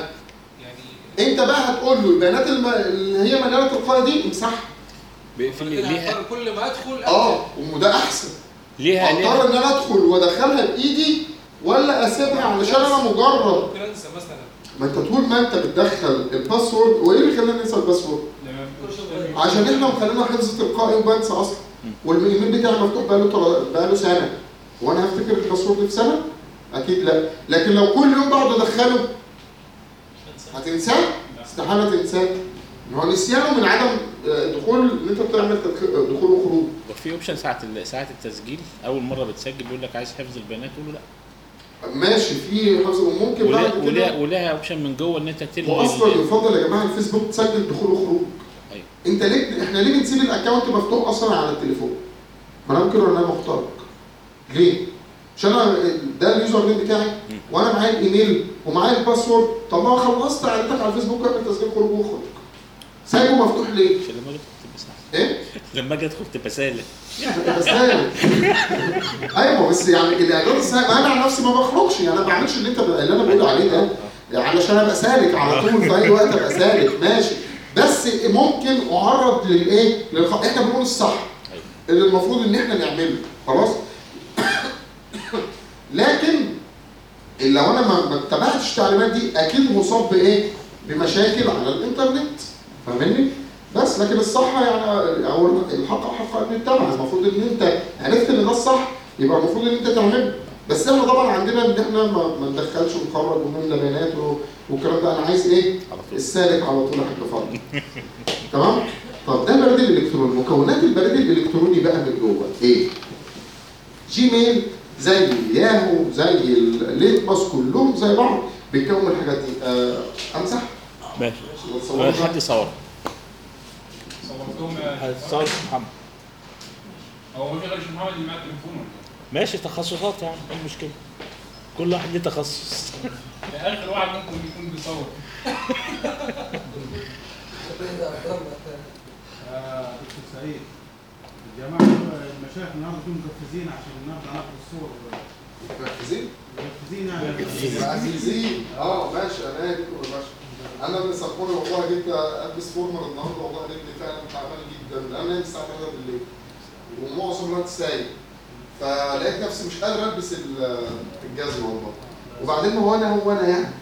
يعني انت بقى هتقول له البيانات الم... اللي هي مليانه تلقائي دي امسحها بيقفل كده ليها هضطر كل ما ادخل اه وده احسن ليها اضطر ليها ان انا ادخل وادخلها بايدي ولا اسيبها علشان انا مجرد ممكن انسى مثلا ما انت طول ما انت بتدخل الباسورد وايه اللي خلاني ننسى الباسورد؟ عشان احنا مخلينا حفظ تلقائي وبنسى اصلا والايميل بتاعي مفتوح بقاله طل- بقاله سنه وانا هفتكر الباسورد في سنه؟ اكيد لا لكن لو كل يوم بقعد ادخله هتنساه؟ استحاله تنساه ما هو نسيانه من عدم آه، دخول ان انت بتعمل تدخ- دخول وخروج وفي اوبشن ساعه ال- ساعه التسجيل اول مره بتسجل بيقول لك عايز حفظ البيانات تقول له لا ماشي في حفظ وممكن بعد وليها وليها كده وليها اوبشن من جوه ان انت تلغي واصلا ال- يفضل يا جماعه الفيسبوك تسجل دخول وخروج أيوة. انت ليه احنا ليه بنسيب الاكونت مفتوح اصلا على التليفون؟ ما انا ممكن انا مخترق ليه؟ عشان انا ده اليوزر نيم بتاعي وانا معايا الايميل ومعايا الباسورد طب ما أنا خلصت اعلاناتك على الفيسبوك اعمل تسجيل خروج واخرج سايبه مفتوح ليه؟ عشان لما اجي ادخل تبقى سهل ايه؟ لما اجي ادخل تبقى سهله بس سهل. ايوه بس يعني الاعداد السهل انا عن نفسي ما بخرجش يعني انا ما بعملش اللي انت اللي انا بقول عليه ده علشان ابقى سالك على طول في اي وقت ابقى سالك ماشي بس ممكن اعرض للايه؟ للخ... احنا بنقول الصح اللي المفروض ان احنا نعمله خلاص؟ لكن لو انا ما ما اتبعتش التعليمات دي اكيد مصاب بايه؟ بمشاكل على الانترنت فاهمني؟ بس لكن الصح يعني او الحق حق ان يتبع المفروض ان انت عرفت ان ده الصح يبقى المفروض ان انت تعمله بس احنا طبعا عندنا ان احنا ما, ما ندخلش ونخرج ونملى بيانات و- والكلام ده انا عايز ايه؟ على طول السالك على طول يا حاج فاضل تمام؟ طب ده البريد الالكتروني مكونات البريد الالكتروني بقى من جوه ايه؟ جيميل زي ياهو زي الليتمس كلهم زي بعض بيتكونوا الحاجات دي آه امسح ماشي وتصورها. حد صور صورتهم صور محمد هو ما في غير شيخ محمد اللي معاه تليفون ولا إيه؟ ماشي تخصصات يعني ايه المشكله كل واحد ليه تخصص ده اخر واحد ممكن يكون بيصور آه، دكتور سعيد الجماعه دول المشايخ النهارده دول مقفزين عشان النهارده هناخد الصور مركزين مقفزين يعني عزيزين اه ماشي انا ايه بكم يا باشا انا اللي سبوني والله جيت البس فورمر النهارده والله رجلي فعلا تعبان جدا لان انا الساعه 3 بالليل ومعظم الوقت سايق فلقيت نفسي مش قادر البس ال- الجزمه والله وبعدين هو انا هو انا يعني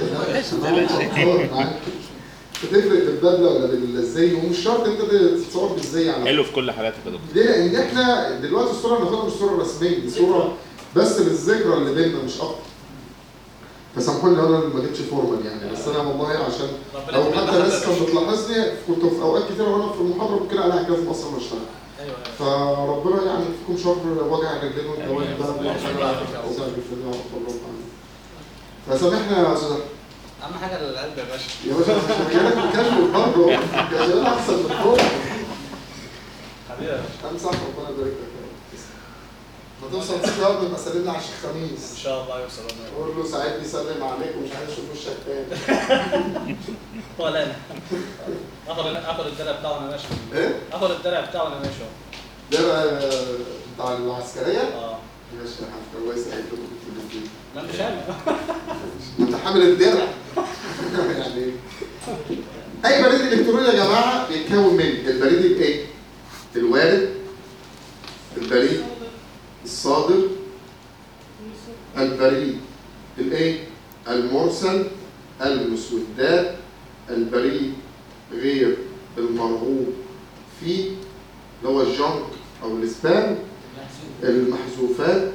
بتفرق بالبدله ولا بالزي ومش شرط انت تتصور بالزي على حلو في كل حالاتك يا دكتور ليه؟ لان احنا دلوقتي الصوره اللي بناخدها مش صوره رسميه دي صوره بس للذكرى اللي بيننا مش اكتر. فسامحوني لو انا اللي ما جبتش فورمال يعني بس انا والله عشان ربنا لو يكرمك حتى ناس حضرتك. كانت بتلاحظني كنت في اوقات كتير وانا في المحاضره ممكن عليها جزم اصلا ما اشتغل. ايوه فربنا يعني يكفيكم شر وجع الرجلين والجوانب ده آمين. ربنا يعافيك يا رب. فسامحنا يا استاذ اهم حاجه القلب يا باشا يا باشا مش جايلك مكلف برضه جايلك احسن من الفوق حبيبي يا باشا امسح ربنا يبارك لك يا رب. ما توصل تسلم يبقى سلمنا على الشيخ خميس ان شاء الله يوصل لنا قول له ساعدني سلم عليك ومش عايز اشوف وشك تاني ولا انا اخد اخد الدرع بتاعه وانا ماشي ايه؟ اخد الدرع بتاعه وانا ماشي اهو. ده بقى بتاع العسكريه اه ماشي يا حاج كويس قوي كنت بتقول ما انت شامل انت حامل الدرع يعني اي بريد الكتروني يا جماعه بيتكون من البريد الايه؟ الوارد البريد الصادر البريد الايه؟ المرسل المسودات البريد غير المرغوب فيه اللي هو الجنك او السبام المحذوفات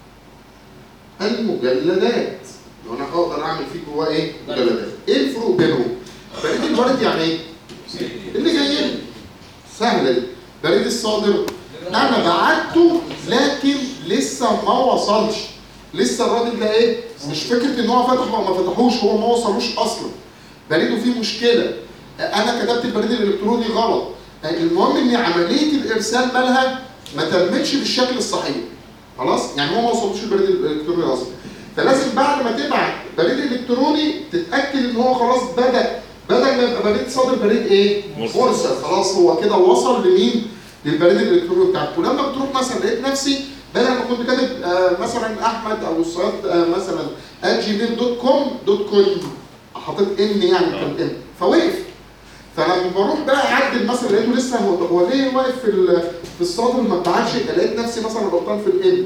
المجلدات لو انا اقدر اعمل فيه جواه ايه؟ مجلدات ايه الفروق بينهم؟ بريد الوارد يعني ايه؟ اللي جاي لي سهله دي بريد الصادر انا بعته لكن لسه ما وصلش لسه الراجل ده ايه مش فكره ان هو فتح او ما فتحوش هو ما وصلوش اصلا بريده فيه مشكله انا كتبت البريد الالكتروني غلط المهم ان عمليه الارسال مالها ما تمتش بالشكل الصحيح خلاص يعني هو ما وصلوش البريد الالكتروني اصلا فلازم بعد ما تبعت بريد الكتروني تتاكد ان هو خلاص بدا بدل ما يبقى بريد صادر بريد ايه؟ مرسل. مرسل خلاص هو كده وصل لمين؟ للبريد الالكتروني بتاعك ولما بتروح مثلا لقيت نفسي بدل ما كنت كاتب آه مثلا احمد او الصياد آه مثلا جيميل دوت كوم دوت كوم حطيت ان يعني كان ان فوقف فلما بروح بقى اعدل مثلا لقيته لسه هو هو ليه واقف في ال- في الصادر ما اتبعتش لقيت نفسي مثلا غلطان في الان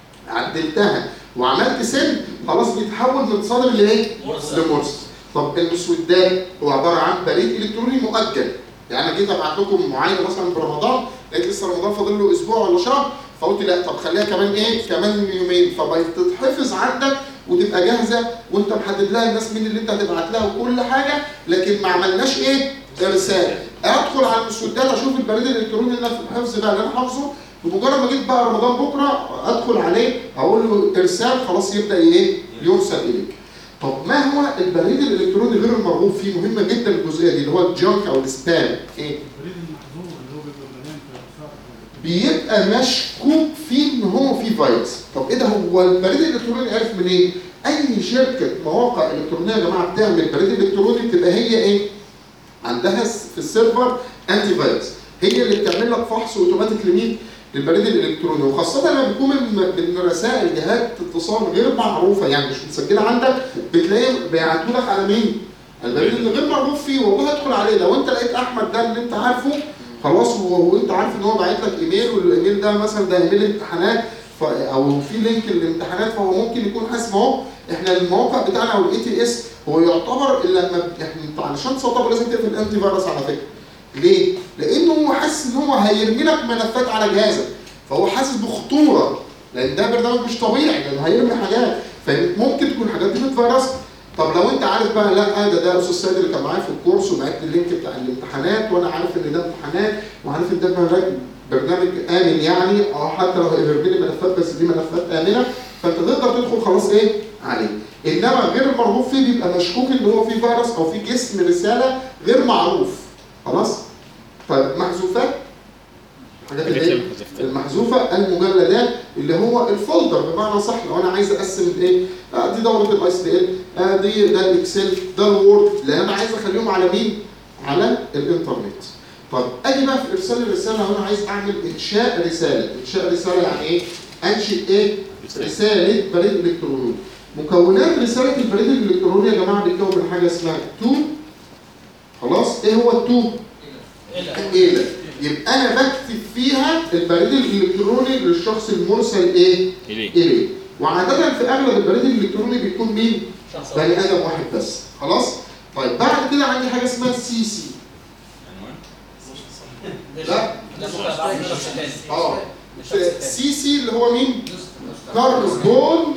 عدلتها وعملت سن خلاص بيتحول من صادر لايه؟ مرسل. لمرسل طب المسودات هو عباره عن بريد الكتروني مؤجل يعني انا جيت ابعت لكم معاينه مثلا في رمضان لقيت لسه رمضان فاضل له اسبوع ولا شهر فقلت لا طب خليها كمان ايه؟ كمان يومين فبقت تتحفظ عندك وتبقى جاهزه وانت محدد لها الناس مين اللي انت هتبعت لها وكل حاجه لكن ما عملناش ايه؟ ارسال ادخل على المسودات اشوف البريد الالكتروني اللي انا في الحفظ بقى اللي انا حافظه بمجرد ما جيت بقى رمضان بكره ادخل عليه اقول له ارسال خلاص يبدا ايه؟ يرسل اليك. طب ما هو البريد الالكتروني غير المرغوب فيه مهمه جدا الجزئيه دي اللي هو الجانك او السبام ايه؟ البريد المحظوظ اللي هو بيبقى مليان فيروسات بيبقى مشكوك فيه ان هو فيه فيروس طب ايه ده هو البريد الالكتروني عرف منين؟ اي شركه مواقع الكترونيه يا جماعه بتعمل بريد الكتروني بتبقى هي ايه؟ عندها س- في السيرفر انتي فيروس هي اللي بتعمل لك فحص اوتوماتيك لمين؟ للبريد الالكتروني وخاصه لما بيكون من من رسائل جهات اتصال غير معروفه يعني مش متسجله عندك بتلاقي بيبعتوا لك على مين؟ البريد اللي غير مرغوب فيه والله ادخل عليه لو انت لقيت احمد ده اللي انت عارفه خلاص و- وانت عارف ان هو باعت لك ايميل والايميل ده مثلا ده ايميل امتحانات ف- او في لينك للامتحانات فهو ممكن يكون حاسس ما هو احنا الموقع بتاعنا او الاي تي اس هو يعتبر لما احنا انت علشان تسطب لازم تقفل الانتي فيروس على فكره ليه؟ لانه هو حاسس ان هو هيرمي لك ملفات على جهازك فهو حاسس بخطوره لان ده برنامج مش طبيعي لانه هيرمي حاجات فممكن تكون الحاجات دي متفيرسه طب لو انت عارف بقى لا ده ده استاذ سيد اللي كان معايا في الكورس وبعت لي اللينك بتاع الامتحانات وانا عارف ان ده امتحانات وعارف ان ده برنامج برنامج امن يعني او حتى لو هيرمي لي ملفات بس دي ملفات امنه فانت تقدر تدخل خلاص ايه عليه انما غير المرغوب فيه بيبقى مشكوك ان هو فيه فيروس او فيه جسم رساله غير معروف خلاص طيب محذوفات حاجات حاجات اللي اللي هي محذوفة. المحذوفه المجلدات اللي هو الفولدر بمعنى صح لو انا عايز اقسم الايه آه دي دوره الاي اس دي ال دي ده الاكسل ده الوورد لان انا عايز اخليهم على مين على الانترنت طب اجي بقى في ارسال الرساله لو انا عايز اعمل انشاء رساله انشاء رساله يعني ايه انشئ ايه رساله بريد الكتروني مكونات رساله البريد الالكتروني يا جماعه بيتكون من حاجه اسمها تو خلاص ايه هو التو إيه يبقى انا بكتب فيها البريد الالكتروني للشخص المرسل ايه إليه اليه وعاده في اغلب البريد الالكتروني بيكون مين شخص بني ادم واحد بس خلاص طيب بعد كده عندي حاجه اسمها سي سي لا ده ممكن ابعت له نفس الناس اه مش نفس الناس سي سي اللي هو مين كربون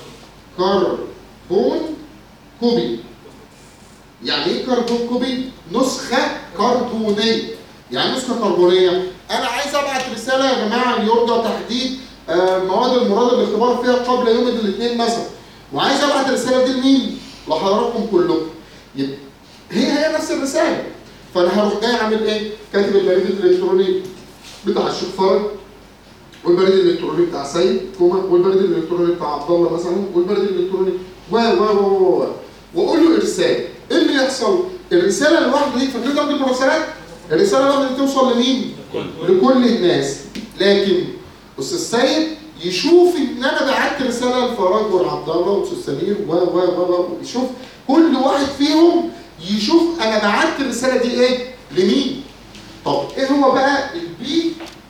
كربون كوبي يعني ايه كربون كوبي نسخه كربونيه يعني نسخه كربونيه انا عايز ابعت رساله يا جماعه ليرجى تحديد آه، مواد المراد الاختبار فيها قبل يوم الاثنين مثلا وعايز ابعت الرساله دي لمين لحضراتكم كلكم يبقى هي هي نفس الرساله فانا هروح جاي عامل ايه كاتب البريد الالكتروني بتاع الشيخ فرج والبريد الالكتروني بتاع سيد كوما والبريد الالكتروني بتاع عبد الله مثلا والبريد الالكتروني و و و و واقول له ارسال ايه اللي يحصل؟ الرساله الواحده دي فاكرين درجه المراسلات؟ الرساله الواحده دي توصل لمين؟ لكل الناس لكن استاذ سيد يشوف ان انا بعت رساله لفراج وعبد الله واستاذ سمير و و و و يشوف كل واحد فيهم يشوف انا بعت الرساله دي ايه؟ لمين؟ طب ايه هو بقى البي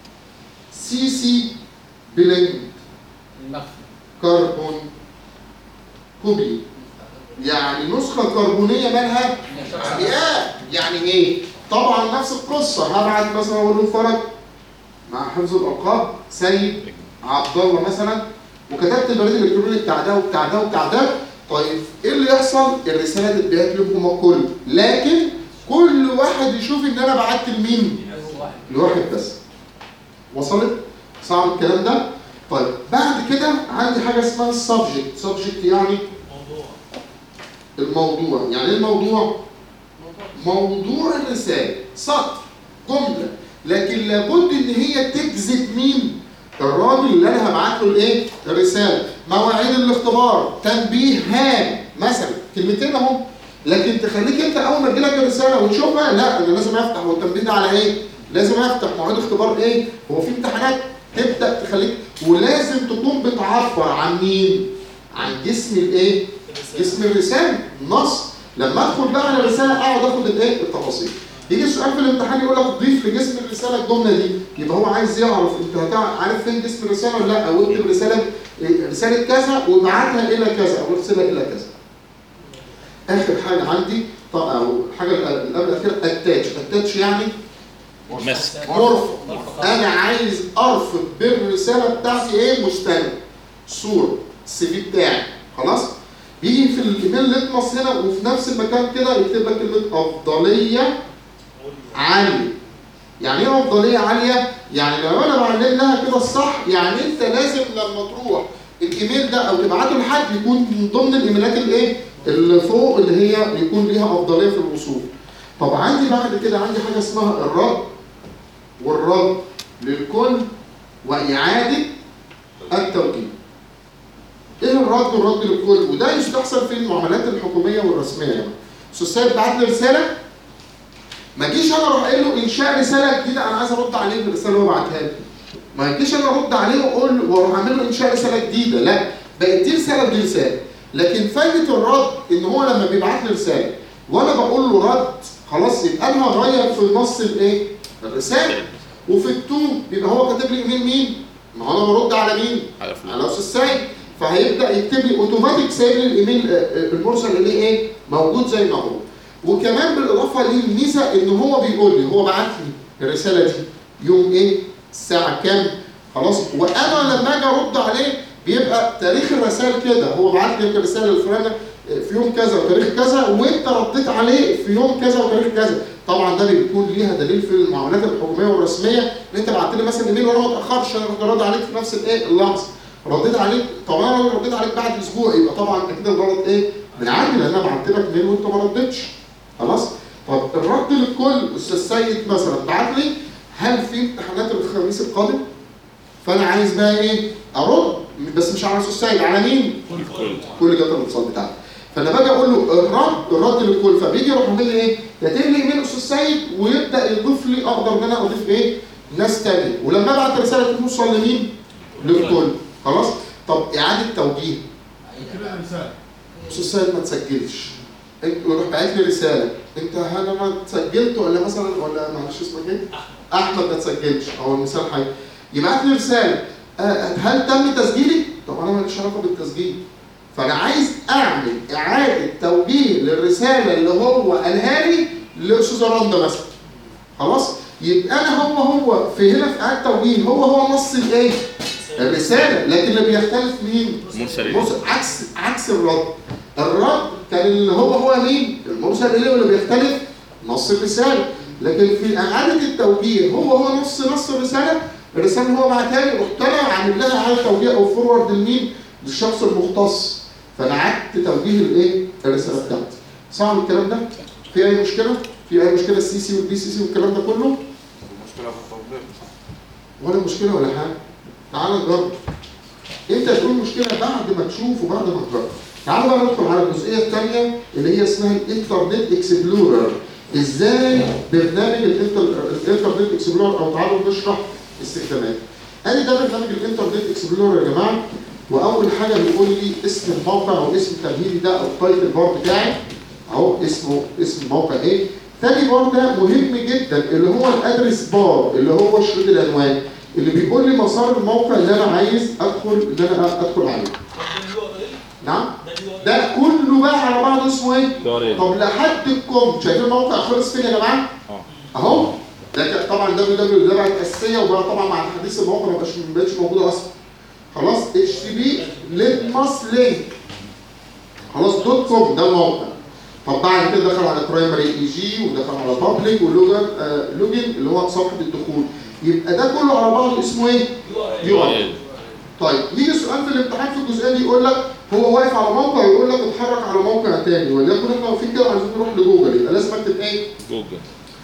سي سي بلند المخفي كربون كوبي يعني نسخة كربونية مالها أحياء يعني إيه؟ طبعا نفس القصة هبعت مثلا أقول له فرج مع حفظ الألقاب سيد عبد الله مثلا وكتبت البريد الإلكتروني بتاع ده وبتاع ده وبتاع ده طيب إيه اللي يحصل؟ الرسالة تتبعت لهم هم الكل لكن كل واحد يشوف إن أنا بعت لمين؟ لواحد بس وصلت؟ صعب الكلام ده؟ طيب بعد كده عندي حاجة اسمها السبجكت سبجكت يعني موضوع الموضوع يعني ايه الموضوع؟ موضوع الرسالة سطر جملة لكن لابد ان هي تجذب مين؟ الراجل اللي انا هبعت له الايه؟ الرسالة مواعيد الاختبار تنبيه هام مثلا كلمتين اهو لكن تخليك انت اول ما تجيلك الرسالة وتشوفها لا انا لازم افتح هو التنبيه ده على ايه؟ لازم افتح مواعيد اختبار ايه؟ هو في امتحانات تبدا تخليك ولازم تكون بتعبر عن مين؟ عن جسم الايه؟ جسم الرسالة نص لما ادخل بقى على الرسالة اقعد اخد الايه التفاصيل يجي السؤال في الامتحان يقول لك ضيف لجسم الرسالة الجملة دي يبقى هو عايز يعرف انت هتع- عارف فين جسم الرسالة ولا لا او اكتب رسالة رسالة كذا وابعتها الى كذا او ارسلها الى كذا اخر حاجة عندي طب او حاجة اللي قبل الاخيرة اتاتش اتاتش يعني مسك مرفق انا عايز ارفض بالرساله بتاعتي ايه مستند صوره السي في بتاعي خلاص يجي في الايميل ليتمس هنا وفي نفس المكان كده يكتب لك كلمه افضليه عاليه يعني ايه افضليه عاليه يعني لو انا بعلم لها كده الصح يعني انت لازم لما تروح الايميل ده او تبعته لحد يكون من ضمن الايميلات الايه اللي فوق اللي هي يكون ليها افضليه في الوصول طب عندي بعد كده عندي حاجه اسمها الرد والرد للكل وإعادة التوكيد. إيه الرد والرد للكل؟ وده يستحسن في المعاملات الحكومية والرسمية يعني. أستاذ سيد بعت لي رسالة ما جيش أنا أروح قايل له إنشاء رسالة جديدة أنا عايز أرد عليه بالرسالة اللي هو بعتها لي. ما يجيش أنا أرد عليه وأقول له وأروح أعمل له إنشاء رسالة جديدة، لا بقت دي رسالة ودي رسالة. لكن فايدة الرد إن هو لما بيبعت لي رسالة وأنا بقول له رد خلاص يبقى أنا هغير في نص الإيه؟ الرسالة. وفي التو بيبقى هو كاتب لي ايميل مين؟ ما هو انا برد على مين؟ على فلوس على استاذ سيد فهيبدا يكتب لي اوتوماتيك سايب لي الايميل آه، آه، المرسل اليه ايه؟ موجود زي ما هو. وكمان بالاضافه ليه الميزه ان هو بيقول لي هو بعت لي الرساله دي يوم ايه؟ الساعه كام؟ خلاص وانا لما اجي ارد عليه بيبقى تاريخ الرسائل كده هو بعت لي الرساله الفلانيه في يوم كذا وتاريخ كذا وانت رديت عليه في يوم كذا وتاريخ كذا طبعا ده بيكون ليها دليل في المعاملات الحكوميه والرسميه ان انت بعت لي مثلا ايميل وانا ما اتاخرش انا كنت رد عليك في نفس الايه اللحظه رديت عليك طبعا انا لو رديت عليك بعد اسبوع يبقى طبعا اكيد الغلط ايه من عندي لان انا بعت لك ايميل وانت ما ردتش خلاص طب الرد للكل استاذ سيد مثلا بعت لي هل في امتحانات الخميس القادم فانا عايز بقى ايه ارد بس مش على السوسايد على مين الكل كل جهات الاتصال بتاعته فانا باجي اقول له الرد الرد للكل فبيجي يروح عامل لي ايه كاتب لي ايميل استاذ سيد ويبدا يضيف لي اقدر ان انا اضيف ايه ناس تانية ولما ابعت رساله توصل لمين للكل خلاص طب اعاده توجيه كده رساله استاذ سيد ما تسجلش انت يروح باعت لي رساله انت هل انا سجلت ولا مثلا ولا معلش اسمك ايه؟ احمد ما تسجلش او المثال حي يبعت لي رساله آه، هل تم تسجيلي؟ طب انا ماليش علاقه بالتسجيل فانا عايز اعمل اعاده توجيه للرساله اللي هو قالها لي لاستاذ رندا مثلا خلاص يبقى انا هو هو في هنا في اعاده توجيه هو هو نص الايه؟ الرساله لكن اللي بيختلف مين؟ مرسل بص عكس عكس الرد الرد كان اللي هو هو مين المرسل اليه واللي بيختلف نص الرساله لكن في اعاده التوجيه هو هو نص نص الرساله الرساله اللي هو بعتها لي رحت انا عامل لها اعاده توجيه او فورورد لمين للشخص المختص فانا عدت توجيه الايه الرساله بتاعتي صعب الكلام ده في اي مشكله في اي مشكله السي سي والبي سي سي والكلام ده كله المشكله في التطبيق ولا مشكله ولا حاجه تعال نجرب انت تقول مشكله بعد ما تشوف وبعد ما تجرب تعالوا بقى ندخل على الجزئيه الثانيه اللي هي اسمها الانترنت اكسبلورر ازاي برنامج الانتر- الانترنت اكسبلورر او تعالوا نشرح استخداماته ادي ده برنامج الانترنت اكسبلورر يا جماعه واول حاجه بيقول لي اسم الموقع او اسم تمهيدي ده او التايتل بار بتاعي اهو اسمه اسم الموقع ايه تاني بار ده مهم جدا اللي هو الادرس بار اللي هو شريط العنوان اللي بيقول لي مسار الموقع اللي انا عايز ادخل ان انا ادخل عليه نعم ده كله بقى على بعضه اسمه ايه يوري طب لحد الكم شايفين الموقع خلص فين يا جماعه اه اهو ده كده طبعا دبليو دبليو ده بقت اساسيه وبقى طبعا مع الحديث الموقع ما بقاش ما بقتش موجوده اصلا خلاص اتش تي بي ليتماس لينك خلاص دوت كوم ده الموقع طب بعد كده دخل على برايمري اي جي ودخل على بابليك ولوجن آه لوجن اللي هو صفحه الدخول يبقى ده كله على بعضه اسمه ايه؟ يو ار يوري طيب يجي سؤال في الامتحان في الجزئيه دي يقول لك هو واقف على موقع ويقول لك اتحرك على موقع تاني وليكن احنا واقفين كده عايزين نروح لجوجل يبقى لازم اكتب ايه؟ جوجل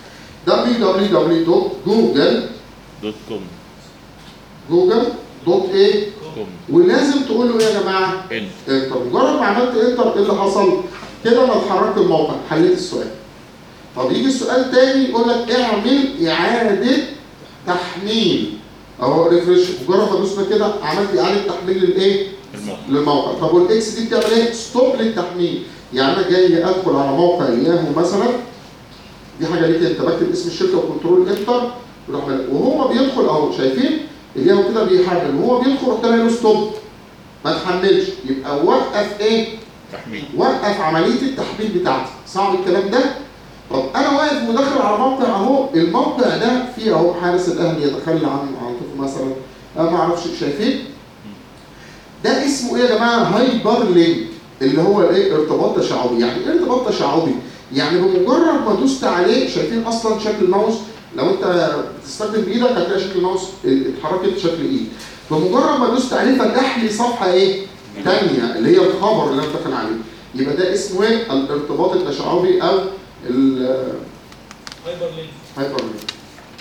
www.google دوت كوم جوجل دوت ايه كوم ولازم تقول له ايه يا جماعه؟ ان انتر مجرد ما عملت انتر ايه اللي حصل؟ كده انا اتحركت الموقع حليت السؤال طب يجي السؤال تاني يقول لك اعمل اعاده تحميل اهو ريفرش مجرد ما دوسنا كده عملت اعاده تحميل للايه؟ الموقع للموقع طب والاكس دي بتعمل ايه؟ ستوب للتحميل يعني انا جاي ادخل على موقع الياهو مثلا دي حاجه ليك انت بكتب اسم الشركه وكنترول انتر يروح مل- وهو بيدخل اهو شايفين الياهو كده بيحمل وهو بيدخل رحت له ستوب ما تحملش يبقى وقف ايه؟ تحميل وقف عمليه التحميل بتاعتي صعب الكلام ده؟ طب انا واقف وداخل على موقع اهو الموقع ده فيه اهو حارس الاهلي يتخلى عن عاطفه مثلا أنا ما اعرفش شايفين؟ ده اسمه ايه يا جماعه هايبر لينك اللي هو الايه ارتباط تشعبي يعني ايه ارتباط تشعبي يعني بمجرد ما دوست عليه شايفين اصلا شكل الماوس لو انت بتستخدم بايدك هتلاقي شكل الماوس اتحركت بشكل ايد بمجرد ما دوست عليه فتح لي صفحه ايه ثانيه اللي هي الخبر اللي انا داخل عليه يبقى ده اسمه ايه الارتباط التشعبي او الهايبر هايبر لينك لينك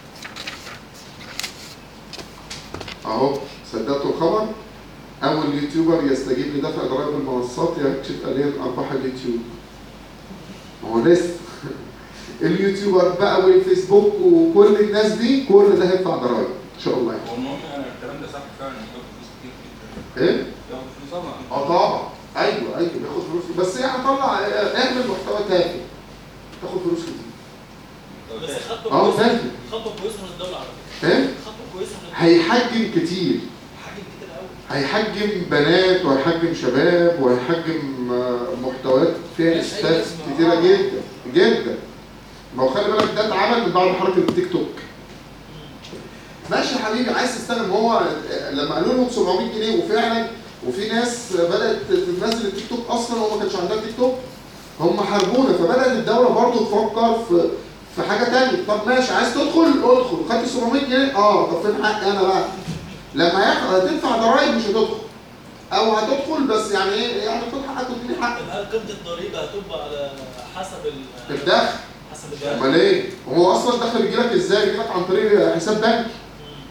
اهو صدقتوا الخبر اول يوتيوبر يستجيب لدفع ضرائب المنصات يكشف اليا ارباح اليوتيوب هو لسه اليوتيوبر بقى والفيسبوك وكل الناس دي كل ده هيدفع ضرائب ان شاء الله يعني. هو المهم يعني الكلام ده صح فعلا بياخد فلوس كتير جدا ايه؟ بياخد فلوس طبعا اه طبعا ايوه ايوه بياخد فلوس بس يعني طلع اه، اعمل محتوى تافه تاخد فلوس كتير بس خطوه اه كويسه تافه خطوه كويسه من الدوله على فكره ايه؟ خطوه كويسه من هيحجم كتير حاجات كتير قوي هيحجم بنات وهيحجم شباب وهيحجم آه، محتويات فيها اسفاف كتيره جدا جدا ما هو خلي بالك ده اتعمل من بعد حركه التيك توك ماشي يا حبيبي عايز تستخدم هو آه، لما قالوا لهم 700 جنيه وفعلا وفي ناس بدات تنزل التيك توك اصلا وما كانش عندها تيك توك هم حاربونا فبدات الدوله برضو تفكر في في حاجه تانية طب ماشي عايز تدخل ادخل خدت 700 جنيه اه طب فين حقي انا بقى لما ياخد هتدفع ضرايب مش هتدخل او هتدخل بس يعني ايه يعني خد حقك واديني حقك طب هل قيمه الضريبه هتبقى على حسب ال الدخل حسب الدخل امال ايه هو اصلا الدخل بيجي لك ازاي بيجي لك عن طريق حساب بنكي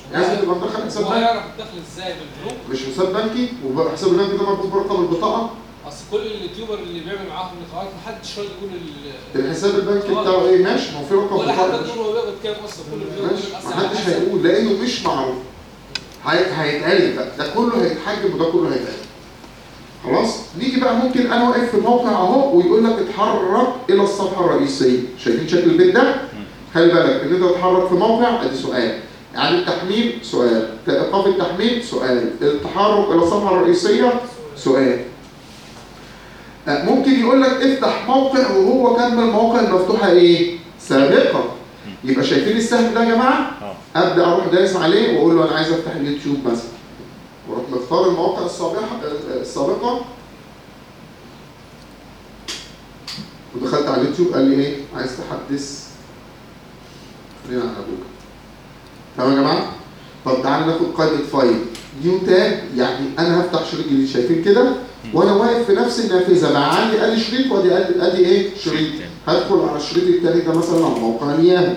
لازم تبقى مدخل حساب هو بنكي هيعرف الدخل ازاي بالبنوك مش حساب بنكي وحساب البنكي ده مربوط برقم البطاقه اصل كل اليوتيوبر اللي بيعمل معاهم لقاءات محدش راضي يقول ال- الحساب البنكي بتاعه ايه ماشي ما هو في رقم ولا حتى بطاقه تقول هو بيقبض كام اصلا كل اليوتيوبر ماشي بيقبض أصلاً على محدش حسب. هيقول لانه مش معروف هي- هيتقال ده ده كله هيتحجم وده كله هيتقال خلاص نيجي بقى ممكن انا واقف في موقع اهو ويقول لك اتحرك الى الصفحه الرئيسيه شايفين شكل البيت ده خلي بالك ان انت تتحرك في موقع ادي سؤال يعني التحميل سؤال ايقاف التحميل سؤال التحرك الى الصفحه الرئيسيه سؤال آه، ممكن يقول لك افتح موقع وهو كان من المواقع المفتوحه ايه سابقا يبقى شايفين السهم ده يا جماعه اه ابدا اروح دايس عليه واقول له انا عايز افتح اليوتيوب مثلا واروح مختار المواقع السابقه السابقه ودخلت على اليوتيوب قال لي ايه عايز تحدث خلينا على جوجل تمام يا جماعه طب تعالى ناخد قائمه فايل نيو تاب يعني انا هفتح شريط جديد شايفين كده وانا واقف في نفس النافذه بقى عندي ادي شريط وادي ادي ادي ايه شريط هدخل على الشريط التاني ده مثلا على موقع نياهو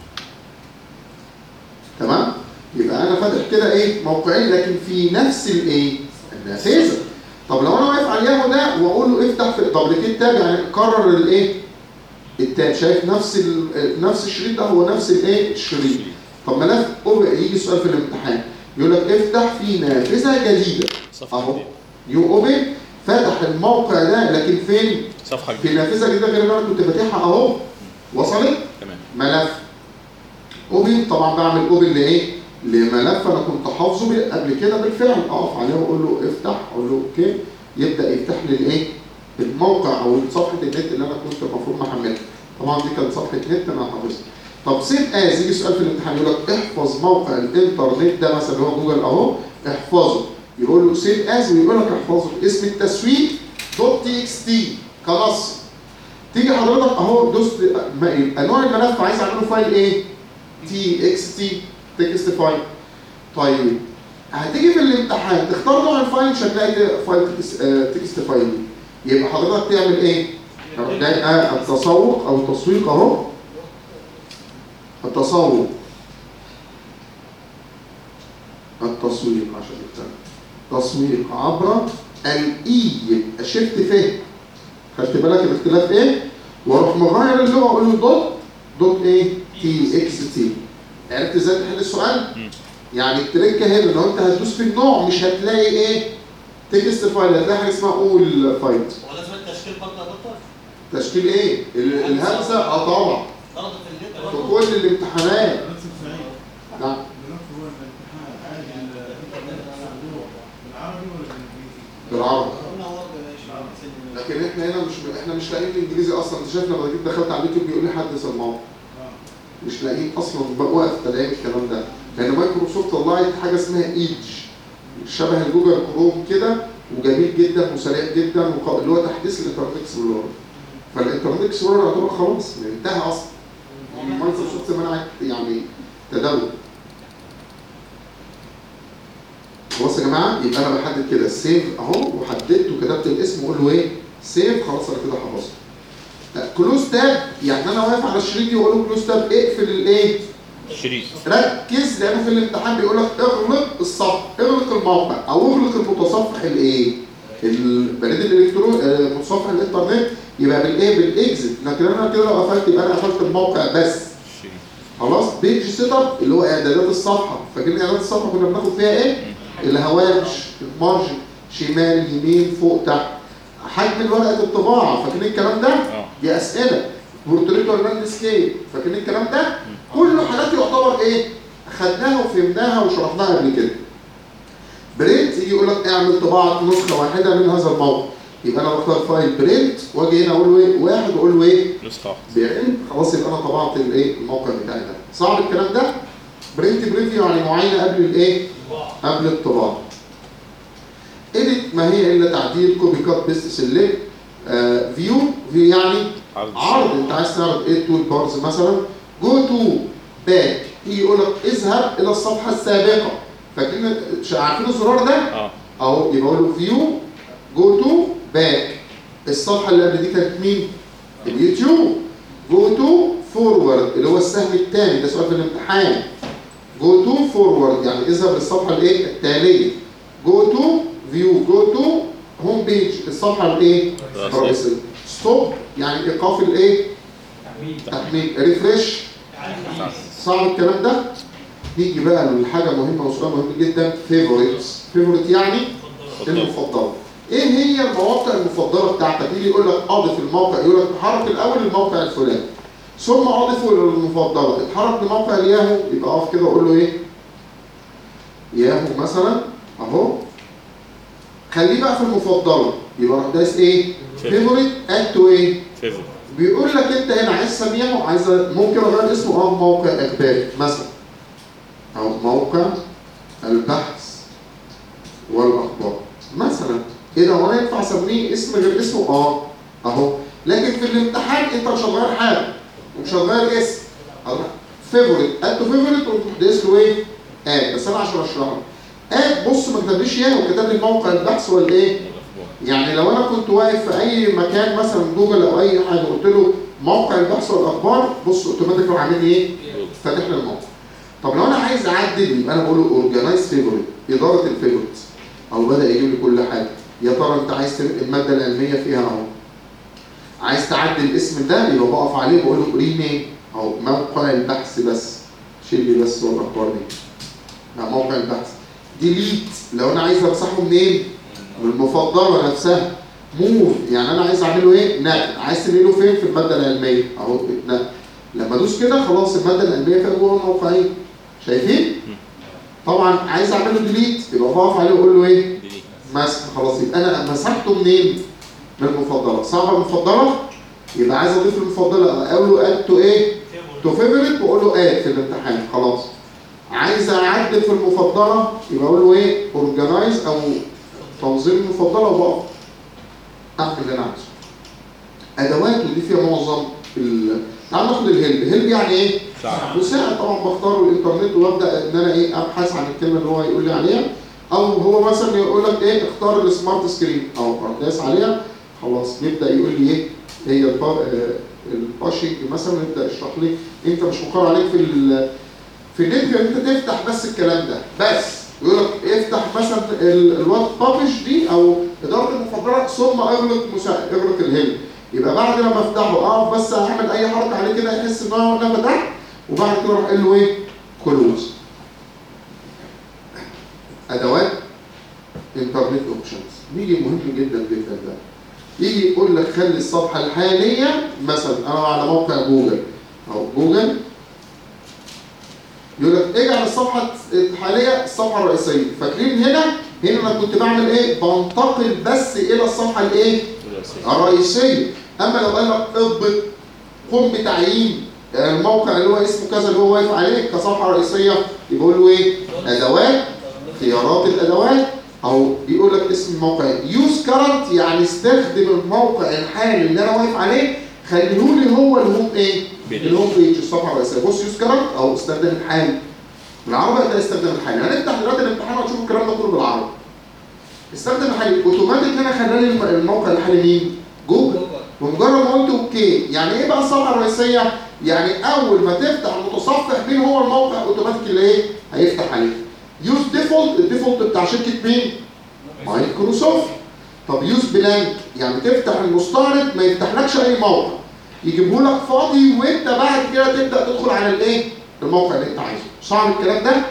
تمام يبقى انا فاتح كده ايه موقعين لكن في نفس الايه النافذه طب لو انا واقف على الياهو ده واقول له افتح في دبليكيت تاب يعني كرر الايه التاب شايف نفس ال... نفس الشريط ده هو نفس الايه الشريط طب ملف أوب- يجي سؤال في الامتحان يقول لك افتح في نافذه جديده صفحه اهو جديده نيو اوبن فتح الموقع ده لكن فين صفحه في جديده نافذه جديده غير اللي انا كنت فاتحها اهو وصلت تمام ملف اوبن طبعا بعمل اوبن لايه لملف انا كنت حافظه بال- قبل كده بالفعل اقف عليه واقول له افتح اقول له اوكي يبدا يفتح لي الايه الموقع او صفحه النت اللي انا كنت المفروض محملها طبعا دي كانت صفحه نت انا حافظها طب سيف از يجي سؤال في الامتحان يقول لك احفظ موقع الانترنت ده مثلا اللي هو جوجل اهو احفظه يقول له سيف از ويقول لك احفظه باسم التسويق دوت تي اكس تي كنص تيجي حضرتك اهو دوست ما يبقى نوع الملف عايز اعمله فايل ايه؟ تي اكس تي تكست فايل طيب هتيجي في الامتحان تختار نوع الفايل مش هتلاقي ده فايل تكست, آه، تكست فايل يبقى حضرتك تعمل ايه؟ أروح جاي آه، التسوق او التسويق اهو التسوق التسويق عشان نكتب تسويق عبر الاي يبقى شيفت فهم خدت بالك الاختلاف ايه؟ واروح مغير اللغه واقول له دوت دوت ايه؟ تي اكس تي عرفت ازاي تحل السؤال؟ مم. يعني التركه هنا لو انت هتدوس في النوع مش هتلاقي ايه؟ تكست فايل هتلاقي حاجه اسمها اول فايل هو لازم التشكيل برضه يا دكتور؟ تشكيل ايه؟ ال- الهمزه اه طبعا برضه في النت في برضه كل الامتحانات نفس السعيد نعم بنفس هو الامتحان عادي الانترنت الصندوق بالعربي ولا بالانجليزي؟ بالعربي قلنا هو ماشي لكن احنا هنا مش احنا مش لاقيين الانجليزي اصلا انت شايف لما جيت دخلت على اليوتيوب بيقول لي حدث الموقع اه مش لاقيين اصلا بقى واقف تلاقي الكلام ده لان مايكروسوفت طلعت حاجه اسمها ايدج شبه الجوجل كروم كده وجميل جدا وسريع جدا وق- اللي هو تحديث الانترنت اكسبلورر فالانترنت اكسبلورر يعتبر خلاص انتهى اصلا مايكروسوفت منعت يعني تداول خلاص يا جماعه يبقى انا بحدد كده سيف اهو وحددت وكتبت الاسم واقول له ايه سيف خلاص انا كده حفظته كلوز تاب يعني انا واقف على شريطي واقول له كلوز تاب اقفل الايه شريط ركز لانه في الامتحان بيقول لك اغلق الصفحه اغلق الموقع او اغلق المتصفح الايه البريد الالكتروني آه، متصفح الانترنت يبقى بالايه بالاكزit لكن انا كده لو قفلت يبقى انا قفلت الموقع بس شريط خلاص بيج سيت اب اللي هو اعدادات الصفحه فاكرين اعدادات الصفحه كنا بناخد فيها ايه الهوامش المارجن شمال يمين فوق تحت حجم ورقه الطباعه فاكرين الكلام ده اه دي اسئله بورتريت ولا لاندسكيب فاكرين الكلام ده كل حاجات يعتبر ايه خدناها وفهمناها وشرحناها قبل كده برنت يجي يقول لك اعمل طباعه نسخه واحده من هذا الموقع يبقى انا بختار فايل برنت واجي هنا اقول له ايه واحد واقول له ايه نسخه واحده برنت خلاص يبقى انا طبعت الايه الموقع بتاعي ده صعب الكلام ده برنت بريفيو يعني معاينه قبل الايه قبل الطباعه اديت ما هي الا تعديل كوبي كات بيست سيلكت فيو فيو يعني عرض عرض انت عايز تعرض ايه تول بارز مثلا جو تو باك يجي يقول لك اذهب الى الصفحه السابقه فاكرين ش- عارفين الزرار ده اه اهو يبقى اقول له فيو جو تو باك الصفحه اللي قبل دي كانت مين اليوتيوب جو تو فورورد اللي هو السهم الثاني ده سؤال في الامتحان جو تو فورورد يعني اذهب للصفحه الايه التاليه جو تو فيو جو تو هوم بيج الصفحه الايه الرئيسيه ستوب يعني ايقاف الايه تحميل ريفريش صعب الكلام ده نيجي بقى لحاجه مهمه وسؤال مهم جدا فيفوريتس فيفوريت يعني المفضله ايه هي المواقع المفضله بتاعتك يجي يقول لك اضف الموقع يقول لك اتحرك الاول للموقع الفلاني ثم اضفه للمفضله اتحرك لموقع الياهو يبقى اقف كده واقول له ايه ياهو مثلا اهو خليه بقى في المفضله يبقى راح دايس ايه فيفوريت اد تو ايه فيفوريت بيقول لك انت هنا عايز تسميه عايز ممكن اغير اسمه اه موقع اخباري مثلا او موقع البحث والاخبار مثلا ايه ده هو انا ينفع اسميه اسم غير اسمه اه اهو لكن في الامتحان انت مش هتغير حاجه ومش هتغير اسم فيفوريت اد تو فيفوريت وتديس له ايه اد بس انا عشان اشرح لك اد بص ما كتبليش اياه وكتب لي موقع البحث ولا ايه يعني لو انا كنت واقف في اي مكان مثلا جوجل او اي حاجه قلت له موقع البحث والاخبار بص اوتوماتيك راح عامل لي ايه؟ فاتح لي الموقع. طب لو انا عايز اعدل يبقى انا بقول له اورجنايز فيفوريت اداره الفيفوريت او بدا يجيب لي كل حاجه يا ترى انت عايز تنقل الماده العلميه فيها اهو عايز تعدل الاسم ده يبقى بقف عليه بقول له رينيم او موقع البحث بس شيل لي بس والاخبار دي لا، موقع البحث ديليت لو انا عايز امسحه منين؟ من المفضله نفسها موف يعني انا عايز اعمله ايه؟ نقل عايز تنقله فين؟ في الماده العلميه اهو اتنقل لما ادوس كده خلاص الماده العلميه فيها جوه الموقعين شايفين؟ طبعا عايز اعمله ديليت يبقى بقف عليه واقول له ايه؟ ديليت مسح خلاص يبقى انا مسحته منين؟ من المفضله صعبه المفضله يبقى عايز اضيف المفضله اقول له اد تو ايه؟ تو فيفورت واقول له اد في الامتحان خلاص عايز اعدل في المفضله يبقى اقول له ايه؟ اورجنايز او تنظيم المفضله وبقف اعمل اللي انا عايزه ادوات ودي فيها معظم ال... تعال ناخد الهيلب الهيلب يعني ايه؟ صعب مساعد طبعا بختاره الانترنت وابدا ان انا ايه ابحث عن الكلمه اللي هو يقول لي عليها او هو مثلا يقول لك ايه اختار السمارت سكرين او اروح دايس عليها خلاص يبدا يقول لي ايه هي الب- آه، الباشنج مثلا يبدا يشرح لي انت مش مقر عليك في ال في النت انت تفتح بس الكلام ده بس يقول لك افتح مثلا ال- الوات بابش دي او اداره المفضله ثم اغلق مساعد اغلق الهيلب يبقى بعد لما افتحه اقف بس اعمل اي حركه عليه كده يحس ان هو انا فتحت وبعد كده اروح قايل له ايه؟ كلوز ادوات انترنت اوبشنز نيجي مهم جدا جدا ده يجي يقول لك خلي الصفحه الحاليه مثلا انا على موقع جوجل او جوجل يقول لك اجعل الصفحه الحاليه الصفحه الرئيسيه فاكرين هنا هنا انا كنت بعمل ايه بنتقل بس الى الصفحه الايه الرئيسيه اما لو قال لك اضبط قم بتعيين الموقع اللي هو اسمه كذا اللي هو واقف عليه كصفحه رئيسيه يبقى له ايه ادوات خيارات الادوات او بيقول لك اسم الموقع يوز كرنت يعني استخدم الموقع الحالي اللي انا واقف عليه خليه لي هو الهوم ايه بيج. الهوم بيج الصفحه الرئيسيه بص يوز كرنت او استخدم الحالي بالعربي ده استخدم الحالي هنفتح دلوقتي الامتحان وهتشوف الكلام ده كله بالعربي استخدم الحالي اوتوماتيك هنا خلاني الم- الموقع الحالي مين جوجل بمجرد ما قلت اوكي يعني ايه بقى الصفحه الرئيسيه يعني اول ما تفتح المتصفح مين هو الموقع اوتوماتيك اللي ايه هيفتح عليه يوز ديفولت الديفولت بتاع شركه مين مايكروسوفت طب يوز بلانك يعني تفتح المستعرض ما يفتحلكش اي موقع يجيبه لك فاضي وانت بعد كده تبدا تدخل على الايه الموقع اللي انت عايزه صعب الكلام ده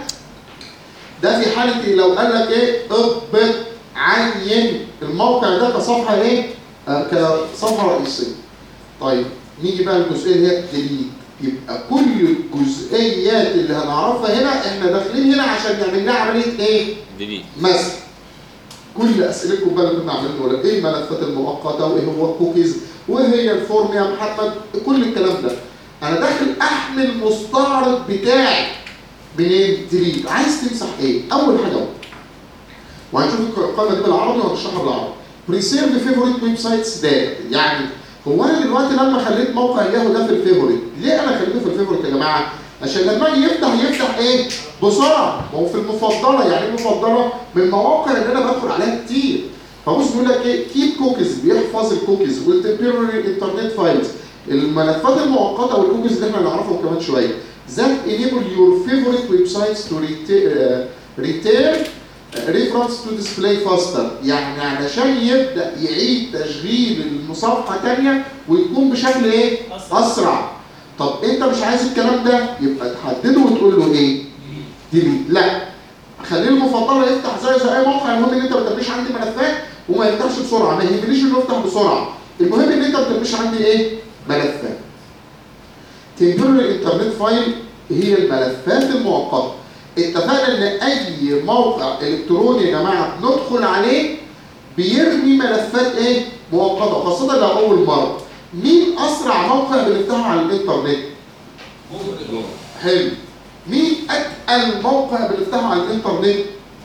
ده في حاله إيه؟ لو قال لك ايه اضبط عين الموقع ده كصفحه ايه آه كصفحه رئيسيه طيب نيجي بقى للجزئيه اللي هي ديليت يبقى كل الجزئيات اللي هنعرفها هنا احنا داخلين هنا عشان نعمل لها عمليه ايه ديليت مثلا كل اسئلتكم بقى اللي كنا عاملينه ولا ايه الملفات المؤقته وايه هو الكوكيز وايه هي الفورم يا محمد كل الكلام ده انا داخل احمل المستعرض بتاعي منين ديليت عايز تمسح ايه اول حاجه اهو وهنشوف القائمه دي بالعربي وهنشرحها بالعربي بريسيرف فيفوريت ويب سايتس داتا يعني هو انا دلوقتي لما خليت موقع الياهو ده في الفيفوريت ليه انا خليته في الفيفوريت يا جماعه عشان لما يجي يفتح يفتح ايه بسرعه ما هو في المفضله يعني ايه المفضله من المواقع اللي انا بدخل عليها كتير فبص بيقول لك ايه كيب كوكيز بيحفظ الكوكيز والتمبرري انترنت فايلز الملفات المؤقته والكوكيز اللي احنا نعرفهم كمان شويه that enable your favorite websites to reta- uh, return reference to display faster يعني علشان يبدا يعيد تشغيل المصفحه تانية ويكون بشكل ايه؟ اسرع طب انت مش عايز الكلام ده يبقى تحدده وتقول له ايه؟ ديليت لا خليه المفضله يفتح زي زي اي موقع المهم ان انت ما تبنيش عندي ملفات وما يفتحش بسرعه ما يهمنيش انه يفتح بسرعه المهم ان انت ما تبنيش عندي ايه؟ ملفات temporary انترنت فايل هي الملفات المؤقته اتفقنا ان اي موقع الكتروني يا جماعه بندخل عليه بيرمي ملفات ايه مؤقته خاصه لو اول مره مين اسرع موقع بنفتحه على الانترنت حلو مين اتقل موقع بنفتحه على الانترنت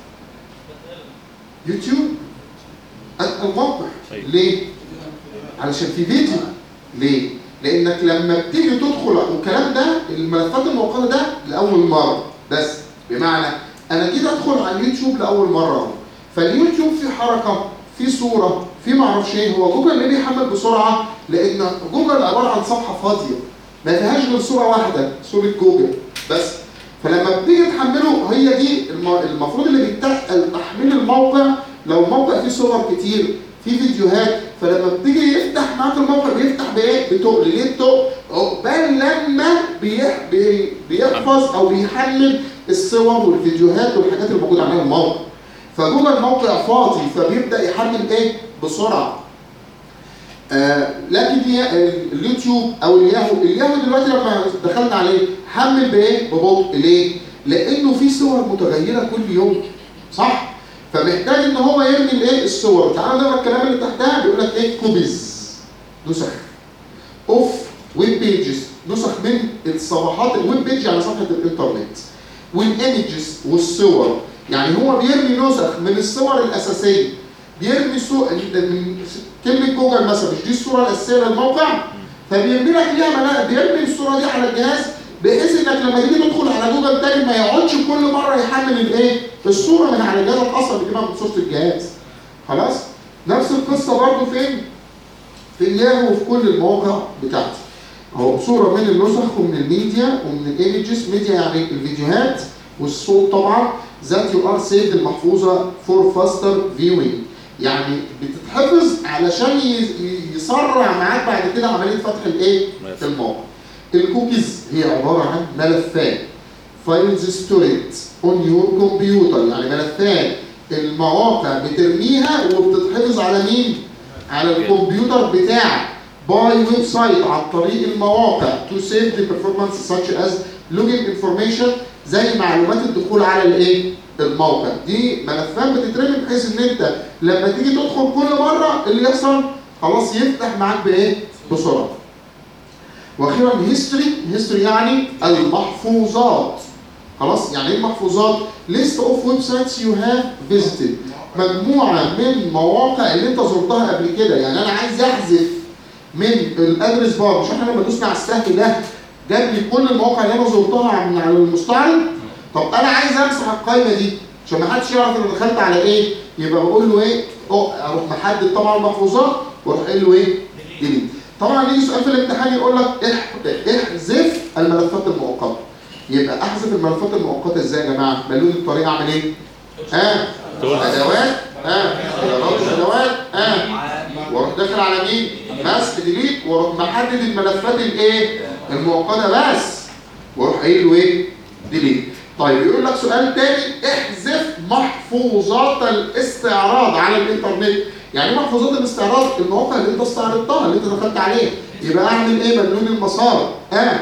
يوتيوب اتقل موقع طيب. ليه علشان في فيديو ليه لانك لما بتيجي تدخل والكلام ده الملفات المؤقته ده لاول مره بس بمعنى انا جيت ادخل على اليوتيوب لاول مره اهو فاليوتيوب في حركه في صوره في معرفش ايه هو جوجل ليه بيحمل بسرعه لان جوجل عباره عن صفحه فاضيه ما فيهاش غير صوره واحده صوره جوجل بس فلما بتيجي تحمله هي دي الم- المفروض اللي بيتقل تحميل الموقع لو الموقع فيه صور كتير فيه فيديوهات فلما بتيجي يفتح معاك الموقع بيفتح بايه؟ بتقل ليه بتقل؟ عقبال لما بيح... بي... بيحفظ او بيحمل الصور والفيديوهات والحاجات اللي موجوده على الموقع فجوجل موقع فاضي فبيبدا يحمل ايه؟ بسرعه آه لكن هي اليوتيوب او الياهو الياهو دلوقتي لما دخلنا عليه حمل بايه ببطء ليه لانه في صور متغيره كل يوم صح فمحتاج ان هو يرمي الايه الصور تعالى نقرا الكلام اللي تحتها بيقول لك ايه كوبيز نسخ اوف ويب بيجز نسخ من الصفحات الويب بيج على صفحه الانترنت والايمجز والصور يعني هو بيرمي نسخ من الصور الاساسيه بيرمي صور من كلمه جوجل مثلا مش دي الصوره الاساسيه للموقع فبيرمي لك ليها ملا- بيرمي الصوره دي على الجهاز بحيث انك لما تيجي تدخل على جوجل تاني ما يقعدش كل مره يحمل الايه؟ الصوره من على جهازك اصلا بيجيبها من صوره الجهاز. خلاص؟ نفس القصه برضه فين؟ في الياهو وفي كل المواقع بتاعتي. اهو صوره من النسخ ومن الميديا ومن الايمجز ميديا يعني الفيديوهات والصوت طبعا ذات يو ار سيفد المحفوظه فور فاستر فيوينج يعني بتتحفظ علشان ي- ي- يسرع معاك بعد كده عمليه فتح الايه؟ ملف. الموقع. الكوكيز هي عباره عن ملفات فايلز ستوريد اون يور كمبيوتر يعني ملفات المواقع بترميها وبتتحفظ على مين؟ على الكمبيوتر بتاعك باي ويب سايت عن طريق المواقع تو سيف ذا performance such as login information زي معلومات الدخول على الايه؟ الموقع دي ملفات بتترمي بحيث ان انت لما تيجي تدخل كل مره اللي يحصل خلاص يفتح معاك بايه؟ بسرعه. واخيرا هيستوري هيستوري يعني المحفوظات خلاص يعني ايه المحفوظات list of websites you have visited مجموعه من مواقع اللي انت زرتها قبل كده يعني انا عايز احذف من الادرس بار مش احنا لما دوسنا على السهم ده جاب لي كل المواقع اللي انا زرتها من على المستعرض طب انا عايز امسح القائمه دي عشان ما حدش يعرف انا دخلت على ايه يبقى بقول له ايه أو اروح محدد طبعا المحفوظات واروح قايل له ايه ديليت طبعا يجي سؤال في الامتحان يقول لك اح- احذف الملفات المؤقته يبقى احذف الملفات المؤقته ازاي يا جماعه ملون الطريقه اعمل ايه ها ادوات ها ادوات ادوات ها واروح داخل على مين مسح ديليت واروح محدد الملفات الايه المؤقته بس واروح قايل له ايه ديليت طيب يقول لك سؤال تاني احذف محفوظات الاستعراض على الانترنت يعني ايه محفوظات الاستعراض المواقع اللي انت استعرضتها اللي انت دخلت عليها يبقى اعمل ايه ملون المسار اه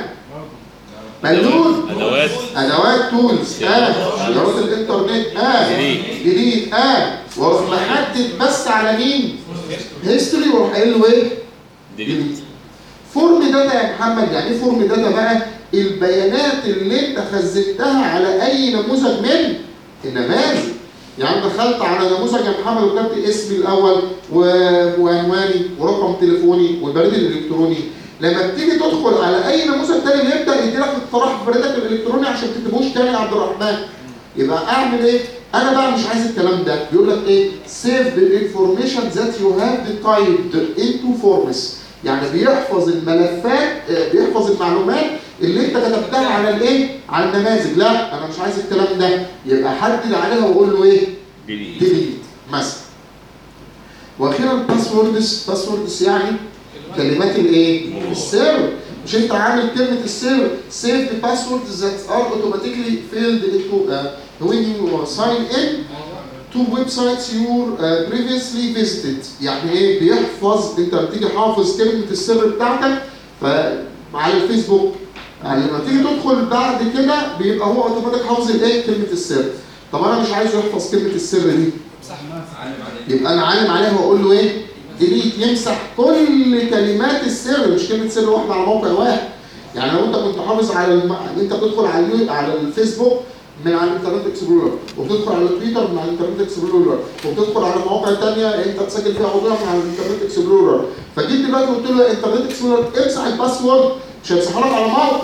ملون ادوات ادوات تولز اه ادوات الانترنت اه جديد. جديد اه واروح محدد بس على مين هيستوري واروح قايل له ايه ديليت فورم داتا يا محمد يعني ايه فورم داتا بقى البيانات اللي انت خزنتها على اي نموذج من النماذج يعني دخلت على نموذج يا محمد وكتبت اسمي الاول و- وعنواني ورقم تليفوني والبريد الالكتروني لما بتيجي تدخل على اي نموذج تاني بيبدا يديلك اقتراح بريدك الالكتروني عشان تكتبوش تاني يا عبد الرحمن يبقى اعمل ايه؟ انا بقى مش عايز الكلام ده بيقول لك ايه؟ save the information that you have typed into forms يعني بيحفظ الملفات آه، بيحفظ المعلومات اللي انت كتبتها على الايه على النماذج لا انا مش عايز الكلام ده يبقى حدد عليها واقول له ايه ديليت ديليت مثلا واخيرا باسوردز باسوردز يعني كلمات الايه السر مش انت عامل كلمه السر save the passwords that are automatically filled into uh, when you sign in to websites you uh, previously visited يعني ايه بيحفظ انت بتيجي حافظ كلمه السر بتاعتك فعلى الفيسبوك يعني لما تيجي تدخل بعد كده بيبقى هو اوتوماتيك حافظ الايه كلمه السر طب انا مش عايزه يحفظ كلمه السر دي علم عليه يبقى انا عالم عليها واقول له ايه ديليت يمسح كل كلمات السر مش كلمه سر واحده على موقع واحد يعني لو انت كنت حافظ على الم... انت بتدخل على اليو... على الفيسبوك من على الانترنت اكسبلورر وبتدخل على تويتر من على الانترنت اكسبلورر وبتدخل على مواقع ثانيه انت تسجل فيها موضوع من على الانترنت اكسبلورر فجيت دلوقتي قلت له انترنت اكسبلورر امسح الباسورد مش هيمسحها لك على موقع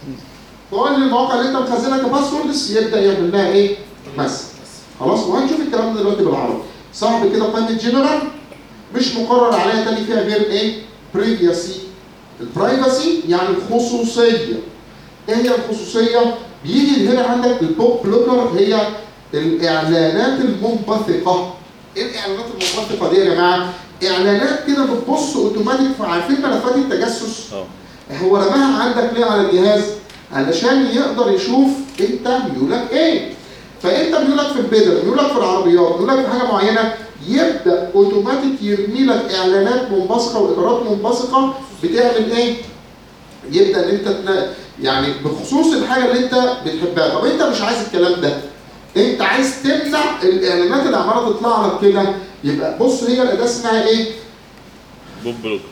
فقول لي المواقع اللي انت مخزنها كباسوردز يبدا يعمل لها ايه؟ مسح خلاص وهنشوف الكلام ده دلوقتي بالعربي صعب كده قائمه جنرال مش مقرر عليها تاني فيها غير ايه؟ بريفيسي البرايفسي يعني الخصوصيه ايه هي الخصوصيه؟ بيجي هنا عندك البوب بلوكر هي الاعلانات المنبثقه ايه الاعلانات المنبثقه دي يا جماعه؟ اعلانات كده بتبص اوتوماتيك عارفين ملفات التجسس؟ اه هو رماها عندك ليه على الجهاز؟ علشان يقدر يشوف انت ميولك ايه؟ فانت ميولك في البدل، ميولك في العربيات، ميولك في حاجه معينه يبدا اوتوماتيك يرمي لك اعلانات منبثقه واطارات منبثقه بتعمل ايه؟ يبدا ان انت تنا- يعني بخصوص الحاجه اللي انت بتحبها، طب انت مش عايز الكلام ده. انت عايز تمنع الاعلانات اللي عماله تطلع لك كده، يبقى بص هي الاداه اسمها ايه؟ بوب بلوك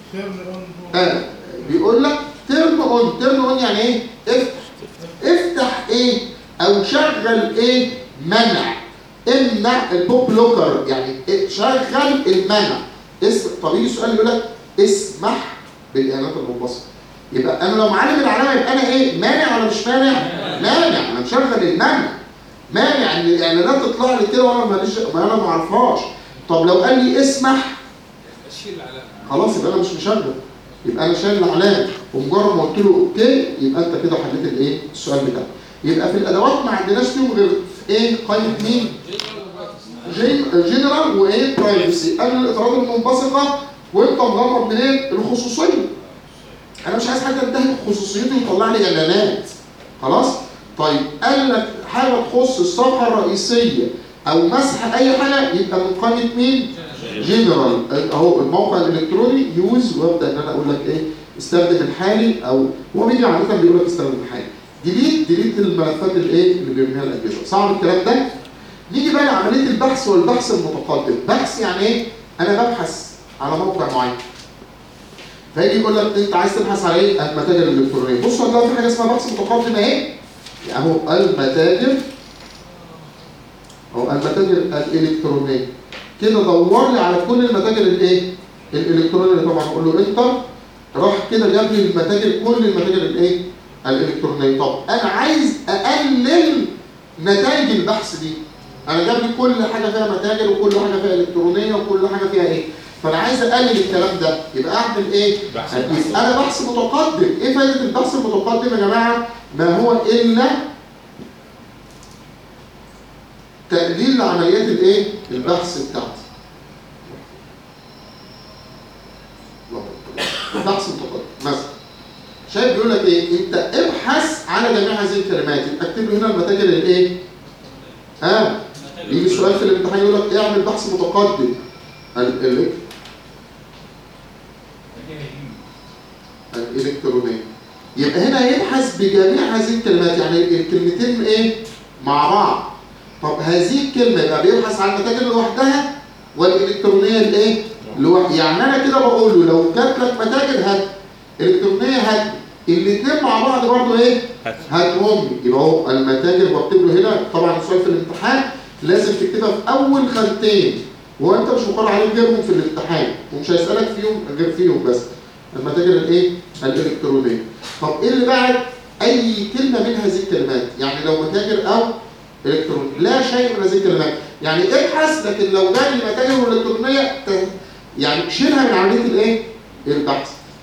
آه. بيقول لك ترن اون ترن اون يعني ايه افتح افتح ايه او شغل ايه منع امنع البوب لوكر يعني إيه؟ شغل المنع اسم طب يجي سؤال يقول لك اسمح بالاعلانات المنبثقه يبقى انا لو معلم العلامه يبقى انا ايه مانع ولا مش مانع مانع انا مشغل المنع مانع ان الاعلانات تطلع لي كده وانا ماليش ما انا ما اعرفهاش طب لو قال لي اسمح اشيل العلامه خلاص يبقى انا مش مشغل يبقى انا شايل العلامه ومجرد ما قلت له اوكي يبقى انت كده حليت الايه السؤال بتاعك يبقى في الادوات ما عندناش فيهم غير ايه قائمه مين جين- جنرال وايه برايفسي قال الاطارات المنبثقه وانت مغمض منين الخصوصيه انا مش عايز حد ينتهك خصوصيتي ويطلع لي اعلانات خلاص طيب قال لك حاجه تخص الصفحه الرئيسيه او مسح اي حاجه يبقى من قائمه مين جنرال اهو الموقع الالكتروني يوز وابدا ان انا اقول لك ايه استخدم الحالي او هو بيجي عاده بيقول لك استخدم الحالي ديليت ديليت الملفات الايه اللي بيرميها الاجهزه صعب الكلام ده نيجي بقى لعمليه البحث والبحث المتقدم بحث يعني ايه انا ببحث على موقع معين فيجي يقول لك انت عايز تبحث على ايه المتاجر الالكترونيه بصوا هتلاقي في حاجه اسمها بحث متقدم اهي اهو المتاجر او المتاجر الالكترونيه كده دور لي على كل المتاجر الايه الالكترونيه طبعا اقول له انتر راح كده جاب لي المتاجر كل المتاجر الايه الالكترونيه طب انا عايز اقلل نتائج البحث دي انا جاب لي كل حاجه فيها متاجر وكل حاجه فيها الكترونيه وكل حاجه فيها ايه فانا عايز اقلل الكلام ده يبقى اعمل ايه بحث يبقى انا بحث متقدم ايه فائده البحث المتقدم يا جماعه ما هو الا تقليل لعمليات الايه البحث بتاعتي بحث متقدم مثلا شايف بيقول لك ايه انت ابحث على جميع هذه الكلمات يبقى اكتب له هنا المتاجر الايه اه يجي سؤال في الامتحان يقول لك اعمل بحث متقدم ال- ال- الالكترونيه يبقى هنا يبحث بجميع هذه الكلمات يعني الكلمتين ايه مع بعض طب هذه الكلمه يبقى بيبحث عن المتاجر لوحدها والالكترونيه الايه لوحدها يعني انا كده بقول له لو جات لك متاجر هات الكترونيه هات الاثنين مع بعض برضه ايه هات. هاتهم يبقى هو المتاجر بكتب له هنا طبعا السؤال في الامتحان لازم تكتبها في اول خانتين وانت مش مقرر عليك غيرهم في الامتحان ومش هيسالك فيهم غير فيهم بس المتاجر الايه الالكترونيه طب ايه اللي بعد اي كلمه من هذه الكلمات يعني لو متاجر او الكتروني لا شيء من هذه الكلمات يعني ابحث لكن لو جاء المتاجر الالكترونيه ت- يعني شيلها من عمليه الايه البحث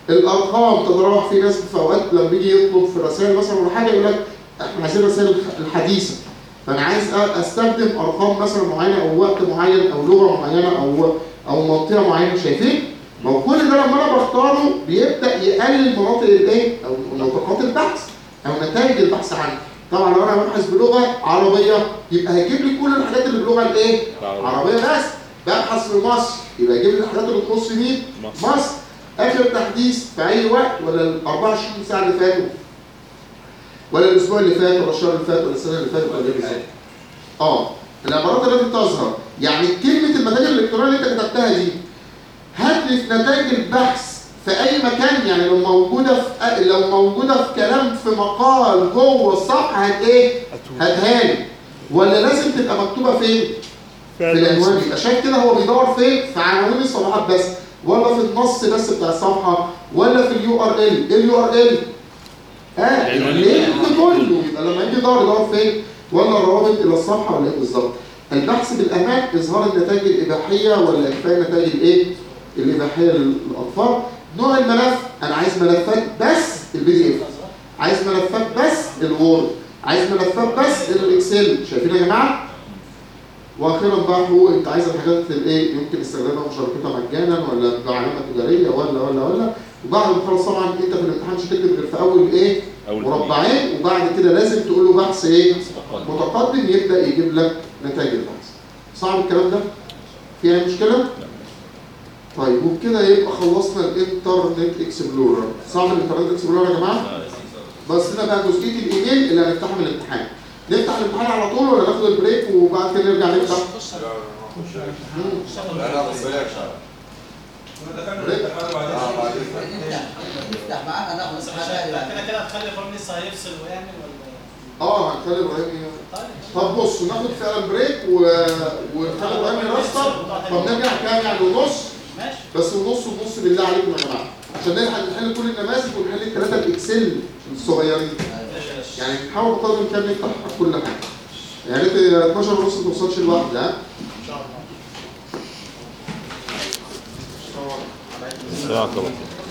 الارقام تتراوح في ناس في اوقات لما بيجي يطلب في رسائل مثلا ولا حاجه يقول لك احنا عايزين الرسائل الح- الحديثه فانا عايز أ- استخدم ارقام مثلا معينه او وقت معين او لغه معينه او او منطقه معينه شايفين؟ ما هو كل ده لما انا بختاره بيبدا يقلل مناطق الايه؟ او نطاقات البحث او نتائج البحث عني. طبعا لو انا ببحث بلغه عربيه يبقى هيجيب لي كل الحاجات اللي باللغه الايه؟ عربيه بس ببحث في مصر يبقى يجيب لي الحاجات اللي تخص مين؟ مصر. مصر اخر تحديث في اي وقت ولا ال 24 ساعه اللي فاتوا ولا الاسبوع اللي فات ولا الشهر اللي فات ولا السنه اللي فاتت ولا ايه بالظبط؟ اه العبارات التي تظهر يعني كلمه المتاجر الالكترونيه اللي انت كتبتها دي هات لي في نتائج البحث في اي مكان يعني لو موجوده في لو موجوده في كلام في مقال جوه الصفحه هت ايه؟ هاتها لي ولا لازم تبقى مكتوبه فين؟ في العنوان يبقى شايف كده هو بيدور فين؟ في عناوين الصفحات بس ولا في النص بس بتاع الصفحه ولا في اليو ار ال ايه اليو ار ال؟ اه العنوان اللينك العنوان. كله يبقى لما يجي يدور يدور فين؟ ولا الروابط الى الصفحه ولا ايه بالظبط؟ البحث بالامان اظهار النتائج الاباحيه ولا اخفاء النتائج الايه؟ الاباحيه للاطفال نوع الملف انا عايز ملفات بس البي دي اف عايز ملفات بس الوورد عايز ملفات بس الاكسل شايفين يا جماعه؟ واخيرا بقى هو انت عايز الحاجات الايه يمكن استخدامها ومشاركتها مجانا ولا بعلامه تجاريه ولا ولا ولا وبعد ما تخلص طبعا انت في الامتحان مش هتكتب غير في اول ايه أول مربعين وبعد كده لازم تقول له بحث ايه متقدم يبدا يجيب لك نتائج البحث صعب الكلام ده في اي مشكله طيب وبكده يبقى خلصنا الانترنت اكسبلورر صعب الانترنت اكسبلورر يا جماعه بس هنا بقى جزئيه الايميل اللي هنفتحها من الامتحان نفتح الامتحان على طول ولا ناخد البريك وبعد كده نرجع نفتح مم. لا لا خد بالك اه بعدين نفتح معانا ناخد بس مش حاجه هت- كده كده هتخلي ابراهيم لسه هيفصل ويعمل ولا اه هنخلي ابراهيم ي- طيب طب بص ناخد فعلا بريك و... ونخلي ابراهيم يرستر طب نرجع كام يعني ونص ماشي بس ونص ونص بالله عليكم يا جماعه عشان نلحق نحل كل النماذج ونحل الثلاثه الاكسل الصغيرين يعني نحاول بقدر الامكان نفتح كل حاجه يعني انت 12 ونص ما توصلش لوحده ها ان شاء الله السلام عليكم